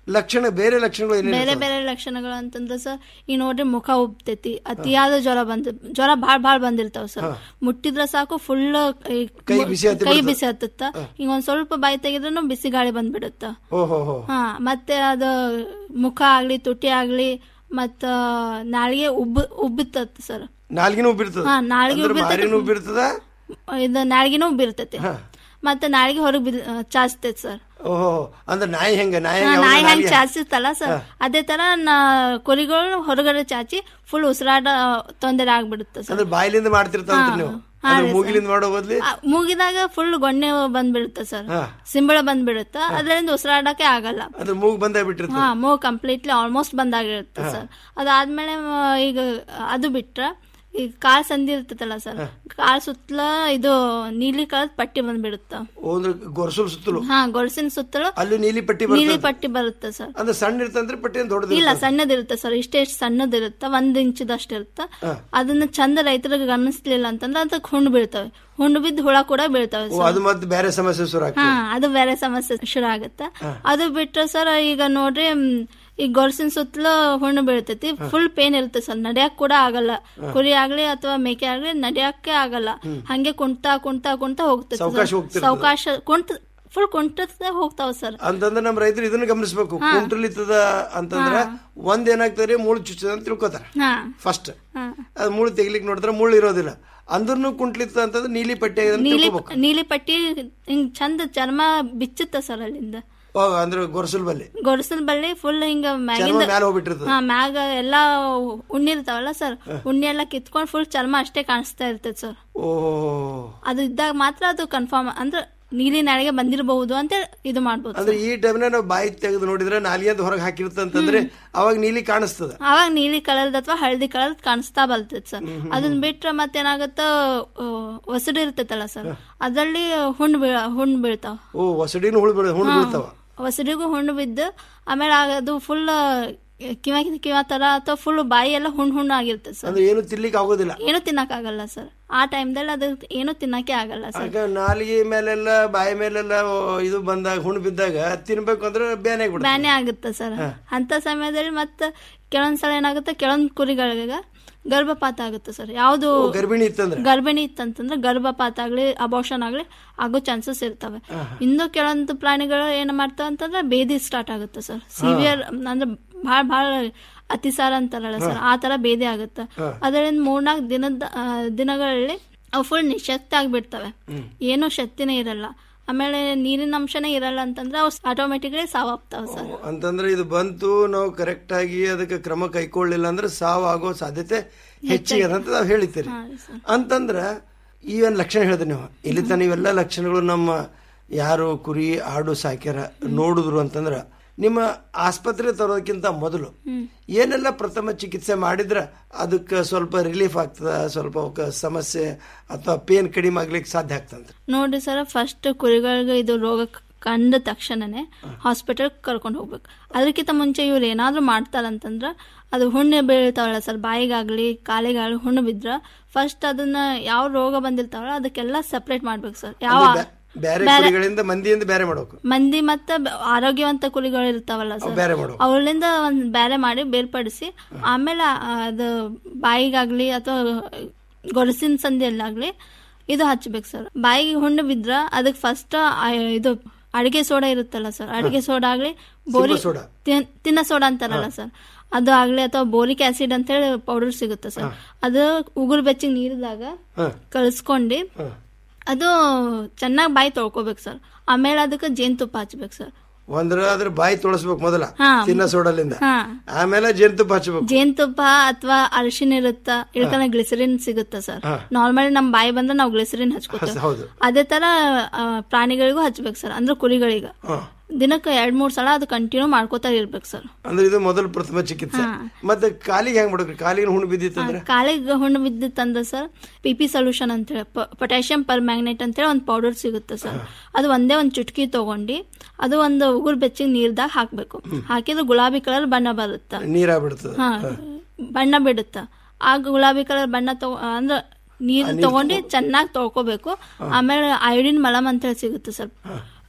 ಲಕ್ಷಣ ಬೇರೆ ಲಕ್ಷಣಗಳು ಏನೇನು ಬೇರೆ ಬೇರೆ ಲಕ್ಷಣಗಳು ಅಂತಂದ್ರೆ ಸರ್ ಈಗ ನೋಡ್ರಿ ಮುಖ ಉಬ್ತೈತಿ ಅತಿಯಾದ ಜ್ವರ ಬಂದ ಜ್ವರ ಭಾಳ ಭಾಳ ಬಂದಿರ್ತಾವ ಸರ್ ಮುಟ್ಟಿದ್ರ ಸಾಕು ಫುಲ್ ಕೈ ಬಿಸಿ ಹತ್ತಿ ಕೈ ಬಿಡ್ತದೆ. ಬಿಸಿ ಹತ್ತತ್ತ ಈಗ ಒಂದ್ ಸ್ವಲ್ಪ ಬಾಯಿ ತೆಗೆದ್ರೂ ಬಿಸಿ ಗಾಳಿ ಬಂದ್ಬಿಡುತ್ತ ಓಹೋ ಹೋ ಹಾ ಮತ್ತೆ ಅದು ಮುಖ ಆಗ್ಲಿ ತುಟಿ ಆಗ್ಲಿ ಮತ್ತ ನಾಳಿಗೆ ಉಬ್ಬ ಉಬ್ಬಿತ್ತತ್ ಸರ್ ನಾಲ್ಗಿನೂ ಉಬ್ಬಿರ್ತದ ಹಾ, ನಾಲ್ಗೆ ಅಂದ್ರೆ ಉಬ್ಬಿರ್ತದೆ. ಮಾರಿನೂ ಉಬ್ಬಿರ್ತದ ಇದು ನಾಳಿಗೆನೂ ಉಬ್ಬಿರ್ತೈತಿ ಮತ್ತೆ ನಾಳಿಗೆ ಹೊರಗೆ ಬಿದ್ ಚಾಚ್ತೈತಿ ಸರ್ ಓಹೋ ಅಂದ್ರೆ ನಾಯಿ ಹೆಂಗ ನಾಯಿ ಹಾ, ಹೆಂಗ ನಾಯಿ ಅವ್ನ ಹೆಂಗ್ ನಾಲಿಗೆ- ಚಾಚಿಸ್ತಲ್ಲ ಸರ್ ಅದೇ ತರ ನಾ ಕುರಿಗಳು ಹೊರಗಡೆ ಚಾಚಿ ಫುಲ್ ಉಸಿರಾಟ ತೊಂದರೆ ಆಗ್ಬಿಡುತ್ತೆ ಸರ್ ಅಂದ್ರೆ ಬಾಯಿಲಿಂದ ಮಾಡ್ತಿರ್ತಾವ ಹಾ, ನೀವು ಹಾ ಅಂದ್ರೆ ರೀ ಸರ್. ಮೂಗಿಲಿಂದ ಮಾಡೋ ಬದ್ಲಿ ಆ, ಮೂಗಿದಾಗ ಫುಲ್ ಗೊಣ್ಣೆ ಬಂದ್ಬಿಡುತ್ತೆ ಸರ್ ಹಾ. ಸಿಂಬಳ ಬಂದ್ಬಿಡುತ್ತೆ ಅದರಿಂದ ಉಸಿರಾಡಕ್ಕೆ ಆಗಲ್ಲ ಅಂದ್ರೆ ಮೂಗ್ ಬಂದೇ ಬಿಟ್ಟಿರ್ತದೆ ಹಾ ಮೂಗ್ ಕಂಪ್ಲೀಟ್ಲಿ ಆಲ್ಮೋಸ್ಟ್ ಬಂದಾಗಿರುತ್ತೆ ಸರ್ ಅದಾದ್ಮೇಲೆ ಆ, ಈಗ ಅದು ಬಿಟ್ರ ಈಗ ಕಾಲ್ ಸಂಧಿ ಇರ್ತೈತಲ್ಲ ಸರ್ ಕಾಲ್ ಸುತ್ತಲ ಇದು ನೀಲಿ ಕಲರ್ ಪಟ್ಟಿ ಬಂದ್ಬಿಡುತ್ತ ಅಂದ್ರೆ ಗೊರಸುಲ್ ಸುತ್ತಲೂ ಹಾ ಗೊರಸಿನ ಸುತ್ತಲೂ ಅಲ್ಲಿ ನೀಲಿ ಪಟ್ಟಿ ನೀಲಿ ಬರ್ತದೆ ಪಟ್ಟಿ ಬರುತ್ತೆ ಸರ್ ಅಂದ್ರೆ ಸಣ್ಣ ಇರ್ತಂದ್ರೆ ಪಟ್ಟಿ ಅಂತ ದೊಡ್ಡದು ಇಲ್ಲ ಸಣ್ಣದಿರುತ್ತೆ ಸರ್ ಇಷ್ಟೇ ಇಷ್ಟು ಸಣ್ಣದಿರುತ್ತೆ ಒಂದ್ ಇಂಚದಷ್ಟು ಇರುತ್ತೆ ಹಾ. ಅದನ್ನ ಚಂದ ರೈತರಿಗೆ ಗಮನಿಸ್ಲಿಲ್ಲ ಅಂತಂದ್ರೆ ಅದಕ್ಕೆ ಹುಣ್ಣು ಬೀಳ್ತವೆ ಹುಣ್ಣು ಬಿದ್ದು ಹುಳ ಕೂಡ ಬೀಳ್ತವೆ ಓ, ಸರ್ ಅದು ಮತ್ತೆ ಬೇರೆ ಸಮಸ್ಯೆ ಶುರು ಹಾ ಆಗ್ತದೆ ಅದು ಬೇರೆ ಸಮಸ್ಯೆ ಶುರು ಆಗುತ್ತೆ ಅದು ಬಿಟ್ರೆ ಸರ್ ಈಗ ನೋಡ್ರಿ ಮ್, ಈ ಗೊರಸಿನ ಸುತ್ತಲೂ ಹುಣ್ಣು ಬೀಳ್ತೈತಿ ಫುಲ್ ಪೇನ್ ಇರುತ್ತೆ ಸರ್ ನಡ್ಯಾಕ್ ಕೂಡ ಆಗಲ್ಲ ಕುರಿ ಆಗ್ಲಿ ಅಥವಾ ಮೇಕೆ ಆಗ್ಲಿ ನಡ್ಯಾಕೆ ಆಗಲ್ಲ ಹಂಗೆ ಕುಂಟ ಕುಂಟ ಕುಂಟ ಹೋಗ್ತೈತಿ ಸಾವ್ಕಾಶ ಸರ್. ಹೋಗ್ತಿರ್ತದೆ. ಸಾವ್ಕಾಶ ಕುಂಟ ಫುಲ್ ಕುಂಟದ ಹೋಗ್ತಾವ ಸರ್ ಅಂತಂದ್ರೆ ನಮ್ಮ ರೈತರು ಇದನ್ನ ಗಮನಿಸಬೇಕು ಹಾ. ಕುಂಟ್ರಲಿತ್ತದ ಅಂತಂದ್ರ ಒಂದ್ ಏನಾಗ್ತದೆ ಮುಳ್ಳು ಚುಚ್ಚದ ಅಂತ ತಿಳ್ಕೊತಾರ ಹಾ ಫಸ್ಟ್ ಹಾ. ಅದು ಮುಳ್ಳು ತೆಗಿಲಿಕ್ ನೋಡಿದ್ರೆ ಮುಳ್ಳು ಇರೋದಿಲ್ಲ ಅಂದ್ರೂ ಕುಂಟ್ಲಿತ್ತ ಅಂತಂದ್ರೆ ನೀಲಿ ಪಟ್ಟಿ ಆಗಿದೆ ಅಂತ ನೀಲಿ ತಿಳ್ಕೊಬೇಕು ನೀಲಿ ಪಟ್ಟಿ ಹಿಂಗ್ ಚಂದ ಚರ್ಮ ಬಿಚ್ಚುತ್ತ ಸರ್ ಅಲ್ಲಿಂದ ಓ, ಅಂದ್ರೆ ಗೊರಸುಲ್ ಬಲ್ಲಿ ಗೊರಸಲ್ ಬಳ್ಳಿ ಫುಲ್ ಹಿಂಗ ಚರ್ಮ ಮ್ಯಾಗಿಂದ ಮ್ಯಾಲ ಹೋಗ್ಬಿಟ್ಟಿರ್ತದೆ ಹಾ ಮ್ಯಾಗ ಎಲ್ಲಾ ಉಣ್ಣಿ ಇರ್ತಾವಲ್ಲ ಸರ್ ಉಣ್ಣಿ ಎಲ್ಲ ಕಿತ್ಕೊಂಡ್ ಫುಲ್ ಚರ್ಮ ಅಷ್ಟೇ ಕಾಣಿಸ್ತಾ ಇರ್ತೈತೆ ಸರ್ ಓ ಅದು ಇದ್ದಾಗ ಮಾತ್ರ ಅದು ಕನ್ಫರ್ಮ್ ಅಂದ್ರೆ ನೀಲಿ ನಾಳೆಗೆ ಬಂದಿರಬಹುದು ಅಂತ ಇದು ಮಾಡ್ಬೋದು ಅಂದ್ರೆ ಈ ಟೈಮ್ನ ನಾವು ಬಾಯಿ ತೆಗೆದು ನೋಡಿದ್ರೆ ನಾಲಿಗೆ ಅಂತ ಹೊರಗೆ ಹಾಕಿರ್ತ ಅಂತಂದ್ರೆ ಅವಾಗ ನೀಲಿ ಕಾಣಿಸ್ತದ ಅವಾಗ ನೀಲಿ ಕಲರ್ದ ಅಥವಾ ಹಳದಿ ಕಲರ್ ಕಾಣಿಸ್ತಾ ಬರ್ತೈತೆ ಸರ್ ಅದನ್ನ ಬಿಟ್ರೆ ಮತ್ತೇನಾಗತ್ತ ಹೊಸಡು ಇರ್ತೈತಲ್ಲ ಸರ್ ಅದರಲ್ಲಿ ಹುಣ್ಣು ಬೀಳ ಹುಣ್ಣು ಬೀಳ್ತಾವ ಓ ಹೊಸಡಿನ ಹುಳು ಬೀಳ ಹುಣ್ಣು ಬೀಳ್ತಾವ ಹೊಸಡಿಗೂ ಹುಣ್ಣು ಬಿದ್ದು ಆಮೇಲೆ ಆಗ ಅದು ಫುಲ್ ಕಿವ ಕಿವ ತರ ಅಥವಾ ಫುಲ್ ಬಾಯಿ ಎಲ್ಲ ಹುಣ್ಣು ಹುಣ್ಣು ಆಗಿರ್ತದೆ ಸರ್ ಅಂದ್ರೆ ಏನು ತಿನ್ಲಿಕ್ಕೆ ಆಗೋದಿಲ್ಲ ಏನು ತಿನ್ನಕ್ಕಾಗಲ್ಲ ಸರ್ ಆ ಟೈಮ್ದಲ್ಲಿ ಅದು ಏನು ತಿನ್ನಕ್ಕೆ ಆಗಲ್ಲ ಸರ್ ಆಗ ನಾಲಿಗೆ ಮೇಲೆಲ್ಲ ಬಾಯಿ ಮೇಲೆಲ್ಲ ಓ, ಇದು ಬಂದಾಗ ಹುಣ್ಣು ಬಿದ್ದಾಗ ತಿನ್ಬೇಕು ಅಂದ್ರೆ ಬೇನೆ ಆಗ್ಬಿಡುತ್ತೆ ಬ್ಯಾನೆ ಆಗುತ್ತೆ ಸರ್ ಅಂತ ಸಮಯದಲ್ಲಿ ಮತ್ತೆ ಕೆಲವೊಂದ್ ಸಲ ಏನಾಗುತ್ತೆ ಕೆಲವೊಂದ್ ಕುರಿಗಳಿಗೆ ಗರ್ಭಪಾತ ಆಗುತ್ತೆ ಸರ್ ಯಾವುದು ಓ, ಗರ್ಭಿಣಿ ಇತ್ತಂದ್ರೆ ಗರ್ಭಿಣಿ ಇತ್ತಂತಂದ್ರೆ ಗರ್ಭಪಾತ ಆಗ್ಲಿ ಅಬೋಷನ್ ಆಗ್ಲಿ ಆಗೋ ಚಾನ್ಸಸ್ ಇರ್ತವೆ ಇನ್ನು ಕೆಲವೊಂದು ಪ್ರಾಣಿಗಳು ಏನ್ ಮಾಡ್ತಾವ ಅಂತಂದ್ರೆ ಬೇದಿ ಸ್ಟಾರ್ಟ್ ಆಗುತ್ತೆ ಸರ್ ಸಿವಿಯರ್ ಅಂದ್ರೆ ಭಾಳ ಭಾಳ ಅತಿಸಾರ ಅಂತಾರಲ್ಲ ಸರ್ ಆ ತರ ಬೇದಿ ಆಗುತ್ತೆ ಅದರಿಂದ ಮೂರ್ನಾಲ್ಕು ದಿನದ ಆ, ದಿನಗಳಲ್ಲಿ ಅವು ಫುಲ್ ನಿಶಕ್ತಿ ಆಗ್ಬಿಡ್ತವೆ ಏನೂ ಶಕ್ತಿನೇ ಇರಲ್ಲ ಆಮೇಲೆ ನೀರಿನ ಅಂಶನೇ ಇರಲ್ಲ ಅಂತಂದ್ರೆ ಅವು ಆಟೋಮೆಟಿಕ್ಲಿ ಸಾವಾಗ್ತಾವ ಸರ್ ಅಂತಂದ್ರೆ ಇದು ಬಂತು ನಾವು ಕರೆಕ್ಟ್ ಆಗಿ ಅದಕ್ಕೆ ಕ್ರಮ ಕೈಕೊಳ್ಳಿಲ್ಲ ಅಂದ್ರೆ ಸಾವು ಆಗೋ ಸಾಧ್ಯತೆ ಹೆಚ್ಚಿಗೆ ಅದ ಅಂತ ನಾವು ಹೇಳ್ತೀರಿ ಅಂತಂದ್ರ ಈ ಒಂದು ಲಕ್ಷಣ ಹೇಳಿದ್ರಿ ನೀವು ಇಲ್ಲಿ ತನ ಇವೆಲ್ಲ ಲಕ್ಷಣಗಳು ನಮ್ಮ ಯಾರು ಕುರಿ ಆಡು ಸಾಕ್ಯಾರ ನೋಡಿದ್ರು ಅಂತಂದ್ರ ನಿಮ್ಮ ಆಸ್ಪತ್ರೆ ತರೋದಕ್ಕಿಂತ ಮೊದಲು ಏನೆಲ್ಲ ಪ್ರಥಮ ಚಿಕಿತ್ಸೆ ಮಾಡಿದ್ರ ಅದಕ್ಕೆ ಸ್ವಲ್ಪ ರಿಲೀಫ್ ಆಗ್ತದ ಸ್ವಲ್ಪ ಅವಕ್ಕೆ ಸಮಸ್ಯೆ ಅಥವಾ ಪೇನ್ ಕಡಿಮೆ ಆಗ್ಲಿಕ್ಕೆ ಸಾಧ್ಯ ಆಗ್ತಂತ ನೋಡ್ರಿ ಸರ್ ಫಸ್ಟ್ ಕುರಿಗಳಿಗೆ ಇದು ರೋಗ ಕ- ಕಂಡ ತಕ್ಷಣನೇ ಹಾಸ್ಪಿಟಲ್ ಕರ್ಕೊಂಡು ಹೋಗ್ಬೇಕು ಅದಕ್ಕಿಂತ ಮುಂಚೆ ಇವ್ರು ಏನಾದ್ರೂ ಮಾಡ್ತಾರಂತಂದ್ರ ಅದು ಹುಣ್ಣು ಬೀಳ್ತಾವಲ್ಲ ಸರ್ ಬಾಯಿಗಾಗ್ಲಿ ಕಾಲಿಗಾಗ್ಲಿ ಹುಣ್ಣು ಬಿದ್ರ ಫಸ್ಟ್ ಅದನ್ನ ಯಾವ ರೋಗ ಬಂದಿರ್ತಾವಲ್ಲ ಅದಕ್ಕೆಲ್ಲ ಸಪ್ರೇಟ್ ಮಾಡ್ಬೇಕು ಸರ್ ಯಾವ ಬೇರೆ ಬೇರೆ- ಕುರಿಗಳಿಂದ ಮಂದಿಯಿಂದ ಬೇರೆ ಮಾಡ್ಬೇಕು ಮಂದಿ ಮತ್ತ ಬ- ಆರೋಗ್ಯವಂತ ಕುರಿಗಳು ಇರ್ತಾವಲ್ಲ ಅವು ಸರ್ ಬೇರೆ ಮಾಡ್ಬೇಕು. ಅವಳಿಂದ ಒಂದ್ ಬೇರೆ ಮಾಡಿ ಬೇರ್ಪಡಿಸಿ ಆಮೇಲೆ ಆ- ಅದು ಬಾಯಿಗಾಗ್ಲಿ ಅಥವಾ ಗೊರಸಿನ ಸಂದಿಯಲ್ಲಾಗ್ಲಿ ಇದು ಹಚ್ಬೇಕು ಸರ್ ಬಾಯಿಗೆ ಹುಣ್ಣು ಬಿದ್ರ ಅದಕ್ಕೆ ಫಸ್ಟ್ ಇದು ಅಡಿಗೆ ಸೋಡಾ ಇರುತ್ತಲ್ಲ ಸರ್ ಅಡಿಗೆ ಸೋಡಾ ಆಗ್ಲಿ ಬೋರಿ ಸೋಡಾ. ತಿನ್- ತಿನ್ನ ಸೋಡಾ ಅಂತಾರಲ್ಲ ಸರ್ ಅದು ಆಗ್ಲಿ ಅಥವಾ ಬೋರಿಕ್ ಆಸಿಡ್ ಅಂತ ಹೇಳಿ ಪೌಡರ್ ಸಿಗುತ್ತೆ ಸರ್ ಅದು ಉಗುರು ಬೆಚ್ಚಿಗೆ ನೀರಿದಾಗ ಕಲಿಸ್ಕೊಂಡು ಅದು ಚೆನ್ನಾಗಿ ಬಾಯಿ ತೊಳ್ಕೊಬೇಕು ಸರ್ ಆಮೇಲೆ ಅದಕ್ಕೆ ಜೇನುತುಪ್ಪ ಹಚ್ಬೇಕು ಸರ್ ಒಂದ್ರ ಅದ್ರ ಬಾಯಿ ತೊಳಸ್ಬೇಕು ಮೊದಲ ಹಾ. ತಿನ್ನ ಸೋಡಲಿಂದ ಹಾ ಆಮೇಲೆ ಜೇನುತುಪ್ಪ ಹಚ್ಚಬೇಕು ಜೇನುತುಪ್ಪ ಅಥವಾ ಅರಿಶಿನ ಇರುತ್ತ ಇಳ್ಕನ ಗ್ಲಿಸರಿನ್ ಸಿಗುತ್ತ ಸರ್ ಹಾ. ನಾರ್ಮಲ್ ನಮ್ ಬಾಯಿ ಬಂದ್ರೆ ನಾವು ಗ್ಲಿಸರಿನ್ ಹಚ್ಕೋತೇವೆ ಹೌದು ಅದೇ ತರ ಆ, ಪ್ರಾಣಿಗಳಿಗೂ ಹಚ್ಬೇಕು ಸರ್ ಅಂದ್ರೆ ಕುರಿಗಳಿಗೆ ಹಾ. ದಿನಕ್ಕೆ ಎರಡ್ ಮೂರ್ ಸಲ ಅದು ಕಂಟಿನ್ಯೂ ಮಾಡ್ಕೋತಾ ಇರ್ಬೇಕು ಸರ್ ಅಂದ್ರೆ ಇದು ಮೊದಲು ಪ್ರಥಮ ಚಿಕಿತ್ಸೆ ಮತ್ತೆ ಕಾಲಿಗೆ ಹೆಂಗ್ ಮಾಡ್ಬೇಕ್ರಿ ಕಾಲಿಗೆ ಹುಣ್ಣು ಬಿದ್ದಿತ್ತಂದ್ರೆ ಕಾಲಿಗೆ ಹುಣ್ಣು ಬಿದ್ದಿತ್ತಂದ್ರೆ ಸರ್ ಪಿ ಪಿ ಸೊಲ್ಯೂಷನ್ ಅಂತೇಳಿ ಪೊಟ್ಯಾಷಿಯಂ ಪರ್ ಮ್ಯಾಗ್ನೆಟ್ ಅಂತೇಳಿ ಒಂದು ಪೌಡರ್ ಸಿಗುತ್ತೆ ಸರ್ ಅದು ಒಂದೇ ಒಂದು ಚುಟ್ಕಿ ತಗೊಂಡು ಅದು ಒಂದು ಉಗುರು ಬೆಚ್ಚಿಗೆ ನೀರ್ದಾಗ ಹಾಕ್ಬೇಕು ಹಾಕಿದ್ರೆ ಗುಲಾಬಿ ಕಲರ್ ಬಣ್ಣ ಬರುತ್ತೆ ನೀರಾಗ್ಬಿಡ್ತದೆ ಹಾ ಬಣ್ಣ ಬಿಡುತ್ತ ಆ ಗುಲಾಬಿ ಕಲರ್ ಬಣ್ಣ ತಗೊ ಅಂದ್ರೆ ನೀರ್ ತಗೊಂಡು ಚೆನ್ನಾಗಿ ತೊಳ್ಕೊಬೇಕು ಆಮೇಲೆ ಐಡಿನ್ ಮಲಮ್ ಅಂತ ಹೇಳಿ ಸಿಗುತ್ತೆ ಸರ್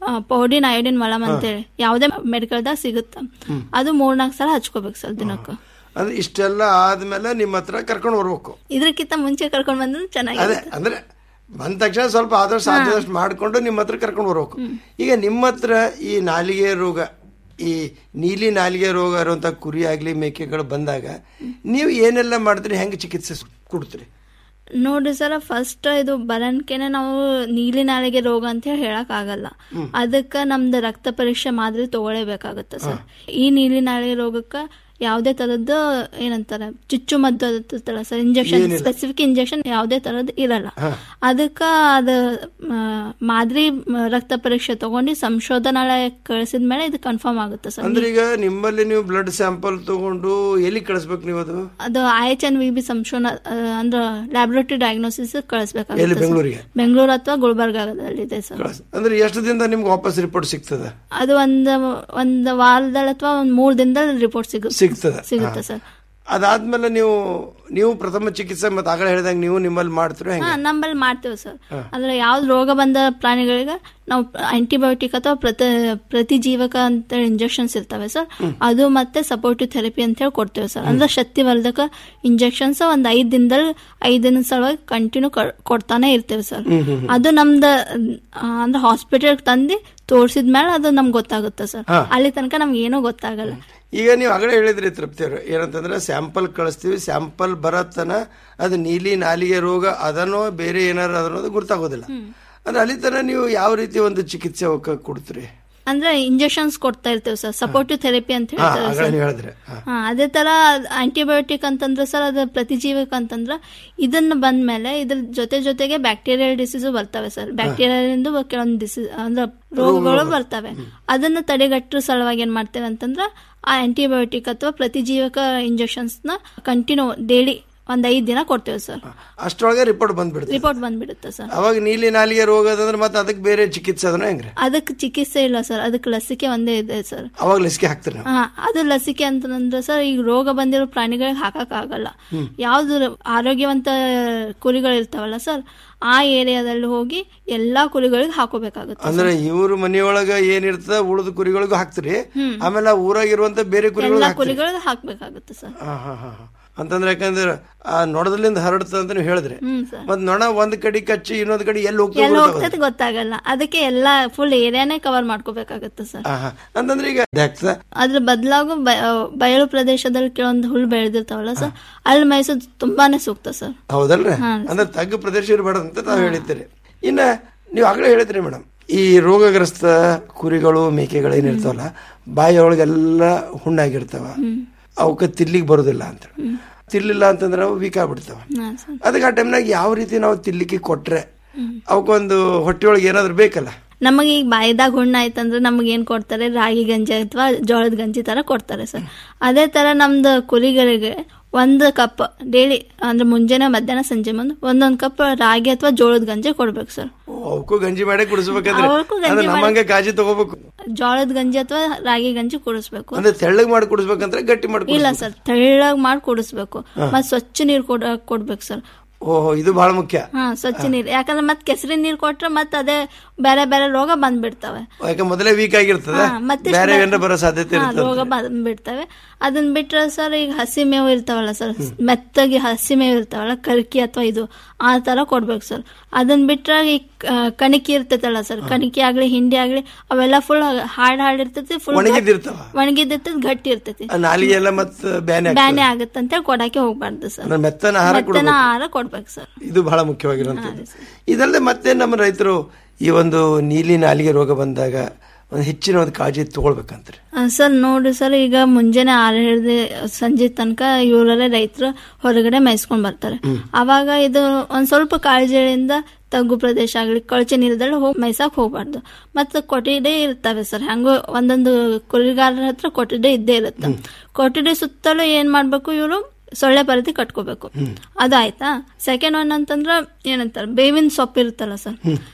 ಪೌಡಿನ್ ಅಯೋಡಿನ್ ಮಲಮ್ ಅಂತೇಳಿ ಯಾವುದೇ ಮೆಡಿಕಲ್ದಾಗ ಸಿಗುತ್ತೆ ಅದು ಮೂರ್ನಾಲ್ಕು ಸಲ ಹಚ್ಕೋಬೇಕು ಸರ್ ದಿನಕ್ಕೆ ಅಂದ್ರೆ ಇಷ್ಟೆಲ್ಲ ಆದ್ಮೇಲೆ ನಿಮ್ಮ ಹತ್ರ ಕರ್ಕೊಂಡು ಬರ್ಬೇಕು ಇದಕ್ಕಿಂತ ಮುಂಚೆ ಕರ್ಕೊಂಡು ಬಂದ್ರೆ ಅದೇ ಚೆನ್ನಾಗಿರುತ್ತೆ ಅಂದ್ರೆ ಬಂದ ತಕ್ಷಣ ಸ್ವಲ್ಪ ಆದಷ್ಟು ಸಾಧ್ಯದಷ್ಟು ಮಾಡ್ಕೊಂಡು ನಿಮ್ಮ ಹತ್ರ ಕರ್ಕೊಂಡು ಬರ್ಬೇಕು ಈಗ ನಿಮ್ಮ ಹತ್ರ ಈ ನಾಲಿಗೆ ರೋಗ ಈ ನೀಲಿ ನಾಲಿಗೆ ರೋಗ ಇರುವಂತ ಕುರಿ ಆಗ್ಲಿ ಮೇಕೆಗಳು ಬಂದಾಗ ನೀವು ಏನೆಲ್ಲ ಮಾಡ್ತೀರಿ ಹೆಂಗೆ ಚಿಕಿತ್ಸೆ ಕೊಡ್ತೀರಿ ನೋಡ್ರಿ ಸರ್ ಫಸ್ಟ್ ಇದು ಬರನ್ಕೆನೆ ನಾವು ನೀಲಿ ನಾಲಿಗೆ ರೋಗ ಅಂತ ಹೇಳಿ ಹೇಳಕ್ ಆಗಲ್ಲ ಅದಕ್ಕ ನಮ್ದು ರಕ್ತ ಪರೀಕ್ಷೆ ಮಾದರಿ ತಗೊಳ್ಳೇಬೇಕಾಗತ್ತೆ ಸರ್ ಈ ನೀಲಿ ನಾಲಿಗೆ ರೋಗಕ್ಕ ಯಾವುದೇ ತರದ್ದು ಏನಂತಾರೆ ಚುಚ್ಚು ಮದ್ದು ಇರ್ತಲ್ಲ ಸರ್ ಇಂಜೆಕ್ಷನ್ ಏನಿಲ್ಲ. ಸ್ಪೆಸಿಫಿಕ್ ಇಂಜೆಕ್ಷನ್ ಯಾವುದೇ ತರದ್ದು ಇರಲ್ಲ ಅದಕ್ಕ ಅದ ಆ, ಮಾದರಿ ಮ, ರಕ್ತ ಪರೀಕ್ಷೆ ತಗೊಂಡು ಸಂಶೋಧನಾಲಯ ಕಳಿಸಿದ ಮೇಲೆ ಇದು ಕನ್ಫರ್ಮ್ ಆಗುತ್ತೆ ಸರ್ ಅಂದ್ರೆ ಈಗ ನಿಮ್ಮಲ್ಲಿ ನೀವು ಬ್ಲಡ್ ಸ್ಯಾಂಪಲ್ ತಗೊಂಡು ಎಲ್ಲಿ ಕಳಿಸ್ಬೇಕು ನೀವು ಅದು ಅದು I H N V B ಸಂಶೋಧನ ಆ, ಅಂದ್ರೆ ಲ್ಯಾಬೊರೇಟರಿ ಡಯಾಗ್ನೋಸಿಸ್ ಎಲ್ಲಿ ಕಳಿಸ್ಬೇಕಾಗುತ್ತೆ ಬೆಂಗಳೂರಿಗೆ? ಬೆಂಗಳೂರು ಅಥವಾ ಗುಲ್ಬರ್ಗಾದಲ್ಲಿದೆ ಸರ್ ಅಂದ್ರೆ ಎಷ್ಟು ದಿನದ ನಿಮ್ಗೆ ವಾಪಸ್ ರಿಪೋರ್ಟ್ ಸಿಗ್ತದೆ ಅದು ಒಂದ್ ಒಂದ್ ವಾರದಲ್ಲಿ ಅಥವಾ ಒಂದ್ ಮೂರ್ ದಿನದಲ್ಲಿ ರಿಪೋರ್ಟ್ ಸಿಗುತ್ತೆ ಸಿಗ್ತದೆ ಸಿಗುತ್ತೆ ಹಾ. ಸರ್ ಅದಾದ್ಮೇಲೆ ನೀವು ನೀವು ಪ್ರಥಮ ಚಿಕಿತ್ಸೆ ಮತ್ತೆ ಆಗಲೇ ಹೇಳಿದಾಗ ನೀವು ನಿಮ್ಮಲ್ಲಿ ಮಾಡ್ತೀರೋ ಹಾ ಹೆಂಗೆ ನಮ್ಮಲ್ಲಿ ಮಾಡ್ತೇವೆ ಸರ್ ಹಾ. ಅಂದ್ರೆ ಯಾವ್ದು ರೋಗ ಬಂದ ಪ್ರಾಣಿಗಳಿಗೆ ನಾವು ಆಂಟಿಬಯೋಟಿಕ್ ಅಥವಾ ಪ್ರತಿ ಪ್ರತಿಜೀವಕ ಅಂತ ಇಂಜೆಕ್ಷನ್ಸ್ ಇರ್ತವೆ ಸರ್ ಅದು ಮತ್ತೆ ಸಪೋರ್ಟಿವ್ ಥೆರಪಿ ಅಂತ ಹೇಳಿ ಕೊಡ್ತೇವೆ ಸರ್ ಅಂದ್ರೆ ಶಕ್ತಿವರ್ಧಕ ಇಂಜೆಕ್ಷನ್ಸ್ ಒಂದ್ ಐದ್ ದಿನದಲ್ಲಿ ಐದ್ ದಿನದ ಸಲುವಾಗಿ ಕಂಟಿನ್ಯೂ ಕೊಡ್ತಾನೆ ಇರ್ತೇವೆ ಸರ್ ಹ್ಮ್, ಹ್ಮ್, ಹ್ಮ್. ಅದು ನಮ್ದು ಆ, ಅಂದ್ರೆ ಹಾಸ್ಪಿಟಲ್ ತಂದು ತೋರ್ಸಿದ್ಮೇಲೆ ಅದು ನಮ್ಗೆ ಗೊತ್ತಾಗುತ್ತೆ ಸರ್ ಹಾ. ಅಲ್ಲಿ ತನಕ ನಮ್ಗೆ ಏನೂ ಗೊತ್ತಾಗಲ್ಲ ಈಗ ನೀವು ಆಗಲೇ ಹೇಳಿದ್ರಿ ತೃಪ್ತಿಯವರು ಏನಂತಂದ್ರೆ ಸ್ಯಾಂಪಲ್ ಕಳಿಸ್ತೀವಿ ಸ್ಯಾಂಪಲ್ ಬರತ್ತನ ಅದು ನೀಲಿ ನಾಲಿಗೆ ರೋಗ ಅದನ್ನೋ ಬೇರೆ ಏನಾರು ಅದನ್ನೋದು ಗೊತ್ತಾಗೋದಿಲ್ಲ ಅಂದ್ರೆ ಅಲ್ಲಿ ತನ ನೀವು ಯಾವ ರೀತಿ ಒಂದು ಚಿಕಿತ್ಸೆ ಅವಕ್ಕೆ ಕೊಡ್ತೀರಿ ಅಂದ್ರೆ ಇಂಜೆಕ್ಷನ್ಸ್ ಕೊಡ್ತಾ ಇರ್ತೇವೆ ಸರ್ ಸಪೋರ್ಟಿವ್ ಥೆರಪಿ ಅಂತ ಹಾ ಹೇಳ್ತಾರೆ ಆಗಲೇ ಸರ್ ನೀವು ಹೇಳಿದ್ರೆ ಹಾ. ಹಾ ಅದೇ ತರ ಆಂಟಿಬಯೋಟಿಕ್ ಅಂತಂದ್ರೆ ಸರ್ ಅದು ಪ್ರತಿಜೀವಕ ಅಂತಂದ್ರೆ ಇದನ್ನ ಬಂದ್ಮೇಲೆ ಇದ್ರ ಜೊತೆ ಜೊತೆಗೆ ಬ್ಯಾಕ್ಟೀರಿಯಲ್ ಡಿಸೀಸು ಬರ್ತವೆ ಸರ್ ಬ್ಯಾಕ್ಟೀರಿಯಾದಿಂದ ಕೆಲವೊಂದು ಡಿಸೀಸ್ ಅಂದ್ರೆ ರೋಗಗಳು ಬರ್ತವೆ ಅದನ್ನ ತಡೆಗಟ್ಟೋ ಸಲುವಾಗಿ ಏನ್ ಮಾಡ್ತೇವೆ ಅಂತಂದ್ರೆ ಆ ಆಂಟಿಬಯೋಟಿಕ್ ಅಥವಾ ಪ್ರತಿಜೀವಕ ಇಂಜೆಕ್ಷನ್ಸ್ ನ ಕಂಟಿನ್ಯೂ ಡೈಲಿ ಒಂದ್ ಐದ್ ದಿನ ಕೊಡ್ತೇವೆ ಸರ್ ಅಷ್ಟರೊಳಗೆ ರಿಪೋರ್ಟ್ ಬಂದ್ಬಿಡುತ್ತೆ ರಿಪೋರ್ಟ್ ಬಂದ್ಬಿಡುತ್ತೆ ಸರ್ ಅವಾಗ ನೀಲಿ ನಾಲಿಗೆ ರೋಗ ಅದಂದ್ರೆ ಮತ್ತೆ ಅದಕ್ಕೆ ಬೇರೆ ಚಿಕಿತ್ಸೆ ಅದನ್ನ ಹೆಂಗ್ರಿ ಅದಕ್ಕೆ ಚಿಕಿತ್ಸೆ ಇಲ್ಲ ಸರ್ ಅದಕ್ಕೆ ಲಸಿಕೆ ಒಂದೇ ಇದೆ ಸರ್ ಅವಾಗ ಲಸಿಕೆ ಹಾಕ್ತೀರಿ ನಾವು ಹಾ ಅದು ಲಸಿಕೆ ಅಂತಂದ್ರೆ ಸರ್ ಈಗ ರೋಗ ಬಂದಿರೋ ಪ್ರಾಣಿಗಳಿಗೆ ಹಾಕಕ್ ಆಗಲ್ಲ ಹ್ಮ್. ಯಾವ್ದು ಆರೋಗ್ಯವಂತ ಕುರಿಗಳು ಇರ್ತಾವಲ್ಲ ಸರ್ ಆ ಏರಿಯಾದಲ್ಲಿ ಹೋಗಿ ಎಲ್ಲಾ ಕುರಿಗಳಿಗೆ ಹಾಕೋಬೇಕಾಗುತ್ತೆ ಅಂದ್ರೆ ಇವ್ರ ಮನೆಯೊಳಗ ಏನಿರ್ತದ ಉಳಿದ ಕುರಿಗಳಿಗೂ ಹಾಕ್ತಿರಿ ಹ್ಮ್. ಆಮೇಲೆ ಆ ಊರಾಗಿರುವಂತ ಬೇರೆ ಕುರಿಗಳು ಎಲ್ಲಾ ಹಾಕ್ತಿರಿ ಕುರಿಗಳಿಗೆ ಹಾಕ್ಬೇಕಾಗುತ್ತೆ ಸರ್ ಹಾ, ಹಾ, ಹಾ, ಹಾ. ಅಂತಂದ್ರೆ ಯಾಕಂದ್ರೆ ಆ ನೊಣದಲ್ಲಿಂದ ಹರಡ್ತದ ಅಂತ ನೀವು ಹೇಳಿದ್ರಿ ಹ್ಮ್ ಸರ್ ಮತ್ ನೊಣ ಒಂದ್ ಕಡೆ ಕಚ್ಚಿ ಇನ್ನೊಂದ್ ಕಡೆ ಎಲ್ಲಿ ಹೋಗ್ತದೆ ಎಲ್ಲಿ ಗೊತ್ತಾಗೋದಿಲ್ಲ. ಹೋಗ್ತದೆ ಗೊತ್ತಾಗಲ್ಲ ಅದಕ್ಕೆ ಎಲ್ಲಾ ಫುಲ್ ಏರಿಯಾನೇ ಕವರ್ ಮಾಡ್ಕೋಬೇಕಾಗುತ್ತೆ ಸರ್ ಹಾ, ಹಾ. ಅಂತಂದ್ರೆ ಈಗ ಆಗ್ತದ ಅದ್ರ ಬದಲಾಗೂ ಬಯಲು ಪ್ರದೇಶದಲ್ಲಿ ಕೆಲವೊಂದು ಹುಲ್ ಬೆಳೆದಿರ್ತಾವಲ್ಲ ಸರ್ ಅಲ್ಲಿ ಮೇಯಿಸೋದು ತುಂಬಾನೇ ಸೂಕ್ತ ಸರ್ ಹೌದಲ್ರಿ ಹಾ. ಅಂದ್ರೆ ತಗ್ಗು ಪ್ರದೇಶ ಇರಬಾರ್ದು ಅಂತ ತಾವು ಹೇಳಿದ್ದೀರಿ ಇನ್ನ ನೀವು ಆಗಲೇ ಹೇಳಿದ್ರಿ ಮೇಡಮ್ ಈ ರೋಗಗ್ರಸ್ತ ಕುರಿಗಳು ಮೇಕೆಗಳು ಏನಿರ್ತಾವಲ್ಲ ಬಾಯಿಯೊಳಗೆಲ್ಲ ಹುಣ್ಣಾಗಿರ್ತಾವ ಅವಕ್ಕೆ ತಿರ್ಲಿಕ್ಕೆ ಬರೋದಿಲ್ಲ ಅಂತ ತಿರ್ಲಿಲ್ಲ ಅಂತಂದ್ರೆ ಅವು ವೀಕ್ ಆಗ್ಬಿಡ್ತಾವ ಹಾ ಸರ್ ಅದಕ್ಕೆ ಆ ಟೈಮ್ನಾಗ ಯಾವ ರೀತಿ ನಾವು ತಿರ್ಲಿಕ್ಕೆ ಕೊಟ್ರೆ ಅವಕ್ಕೊಂದು ಹೊಟ್ಟೆಯೊಳಗೆ ಏನಾದ್ರು ಬೇಕಲ್ಲ ನಮಗೆ ಈಗ ಬಾಯಿದಾಗ ಹುಣ್ಣ ಆಯ್ತಂದ್ರೆ ನಮಗೆ ಏನ್ ಕೊಡ್ತಾರೆ ರಾಗಿ ಗಂಜಿ ಅಥವಾ ಜೋಳದ ಗಂಜಿ ತರ ಕೊಡ್ತಾರೆ ಸರ್ ಅದೇ ತರ ನಮ್ದು ಕುರಿಗಳಿಗೆ ಒಂದು ಕಪ್ ಡೈಲಿ ಅಂದ್ರೆ ಮುಂಜಾನೆ ಮಧ್ಯಾಹ್ನ ಸಂಜೆ ಮುಂದೆ ಒಂದೊಂದು ಕಪ್ ರಾಗಿ ಅಥವಾ ಜೋಳದ ಗಂಜಿ ಕೊಡ್ಬೇಕು ಸರ್ ಅವಕ್ಕೂ ಗಂಜಿ ಮಾಡೇ ಕುಡಿಸ್ಬೇಕಾದ್ರೆ ಅವಕ್ಕೂ ಗಂಜಿ ಅಂದ್ರೆ ಮಾಡಿ- ನಮ್ಮಂಗೆ ಕಾಳಜಿ ತಗೋಬೇಕು ಜೋಳದ ಗಂಜಿ ಅಥವಾ ರಾಗಿ ಗಂಜಿ ಕುಡಿಸ್ಬೇಕು ಅಂದ್ರೆ ತೆಳ್ಳಗ್ ಮಾಡಿ ಕುಡಿಸ್ಬೇಕಂದ್ರೆ ಗಟ್ಟಿ ಮಾಡಿ ಇಲ್ಲ ಕುಡಿಸ್ಬೇಕು. ಸರ್ ತೆಳ್ಳಗ್ ಮಾಡಿ ಕುಡಿಸ್ಬೇಕು ಹಾ. ಮತ್ ಸ್ವಚ್ಛ ನೀರ್ ಕೊಡ ಕೊಡ್ಬೇಕು ಸರ್ ಓಹೋ ಇದು ಬಹಳ ಮುಖ್ಯ ಹಾ ಸ್ವಚ್ಛ ನೀರ್ ಯಾಕಂದ್ರೆ ಮತ್ ಕೆಸರಿನ ನೀರ್ ಕೊಟ್ರೆ ಮತ್ ಅದೇ ಬೇರೆ ಬೇರೆ ರೋಗ ಬಂದ್ಬಿಡ್ತವೆ ಯಾಕೆ ಮೊದಲೇ ವೀಕ್ ಆಗಿರ್ತದೆ ಹಾ, ಮತ್ತೆ ಬೇರೆ ಸ್ಮೆ- ಏನಾರ ಬರೋ ಸಾಧ್ಯತೆ ಹಾ, ಇರ್ತದೆ ರೋಗ ಬಂದ್ಬಿಡ್ತವೆ ಅದನ್ನ ಬಿಟ್ರೆ ಸರ್ ಈಗ ಹಸಿ ಮೇವು ಇರ್ತಾವಲ್ಲ ಸರ್ ಮೆತ್ತಗೆ ಹಸಿ ಮೇವು ಇರ್ತಾವಲ್ಲ ಕರ್ಕಿ ಅಥವಾ ಇದು ಆ ತರ ಕೊಡ್ಬೇಕು ಸರ್ ಅದನ್ನ ಬಿಟ್ರೆ ಈ ಕ- ಕಣಿಕಿ ಇರ್ತೈತಲ್ಲ ಸರ್ ಕಣಿಕಿ ಆಗ್ಲಿ ಹಿಂಡಿ ಆಗ್ಲಿ ಅವೆಲ್ಲ ಫುಲ್ ಹಾಡ್ ಹಾಡ್ ಇರ್ತೈತಿ ಫುಲ್ ಒಣಗಿದ್ದಿರ್ತಾವ. ಒಣಗಿದ್ದಿರ್ತೈತಿ ಗಟ್ಟಿ ಇರ್ತೈತಿ ಆ ನಾಲಿಗೆ ಎಲ್ಲ ಮತ್ ಬ್ಯಾನೆ ಆಗ್ತದೆ. ಬ್ಯಾನೆ ಆಗತ್ತೆ ಅಂತ ಕೊಡಕ್ಕೆ ಹೋಗ್ಬಾರ್ದು ಸರ್ ಅಂದ್ರೆ ಮೆತ್ತನ ಆಹಾರ ಮೆತ್ತನ ಕೊಡ್ಬೇಕು. ಆಹಾರ ಕೊಡ್ಬೇಕು ಸರ್ ಇದು ಬಹಳ ಮುಖ್ಯವಾಗಿರುವಂತದ್ದು ಇದಲ್ಲದೆ ಮತ್ತೆ ನಮ್ಮ ರೈತರು ಈ ಒಂದು ನೀಲಿ ನಾಲಿಗೆ ರೋಗ ಬಂದಾಗ ಒಂದು ಹೆಚ್ಚಿನ ಒಂದು ಕಾಳಜಿ ತಗೊಳ್ಬೇಕಂತ್ರಿ ಆ, ಸರ್ ನೋಡ್ರಿ ಸರ್ ಈಗ ಮುಂಜಾನೆ ಆರು ಹಿಡಿದು ಸಂಜೆ ತನಕ ಇವರಲ್ಲೇ ರೈತರು ಹೊರಗಡೆ ಮೇಯಿಸ್ಕೊಂಡ್ ಬರ್ತಾರೆ ಅವಾಗ ಇದು ಒಂದ್ ಸ್ವಲ್ಪ ಕಾಳಜಿಯಿಂದ ತಗ್ಗು ಪ್ರದೇಶ ಆಗ್ಲಿ ಕೊಳಚೆ ನೀರದಲ್ಲಿ ಹೋಗಿ ಮೇಯ್ಸಕ್ ಹೋಗ್ಬಾರ್ದು ಮತ್ತೆ ಕೊಠಡಿ ಇರ್ತವೆ ಸರ್ ಹಂಗ ಒಂದೊಂದು ಕುರಿಗಾರರ ಹತ್ರ ಕೊಠಡಿ ಇದ್ದೇ ಇರುತ್ತೆ ಕೊಠಡಿ ಸುತ್ತಲೂ ಏನ್ ಮಾಡ್ಬೇಕು ಇವರು ಸೊಳ್ಳೆ ಪರದಿ ಕಟ್ಕೋಬೇಕು ಅದಾಯ್ತಾ ಸೆಕೆಂಡ್ ಒನ್ ಅಂತಂದ್ರ ಏನಂತಾರ ಬೇವಿನ ಸೊಪ್ಪು ಇರುತ್ತಲ್ಲ ಸರ್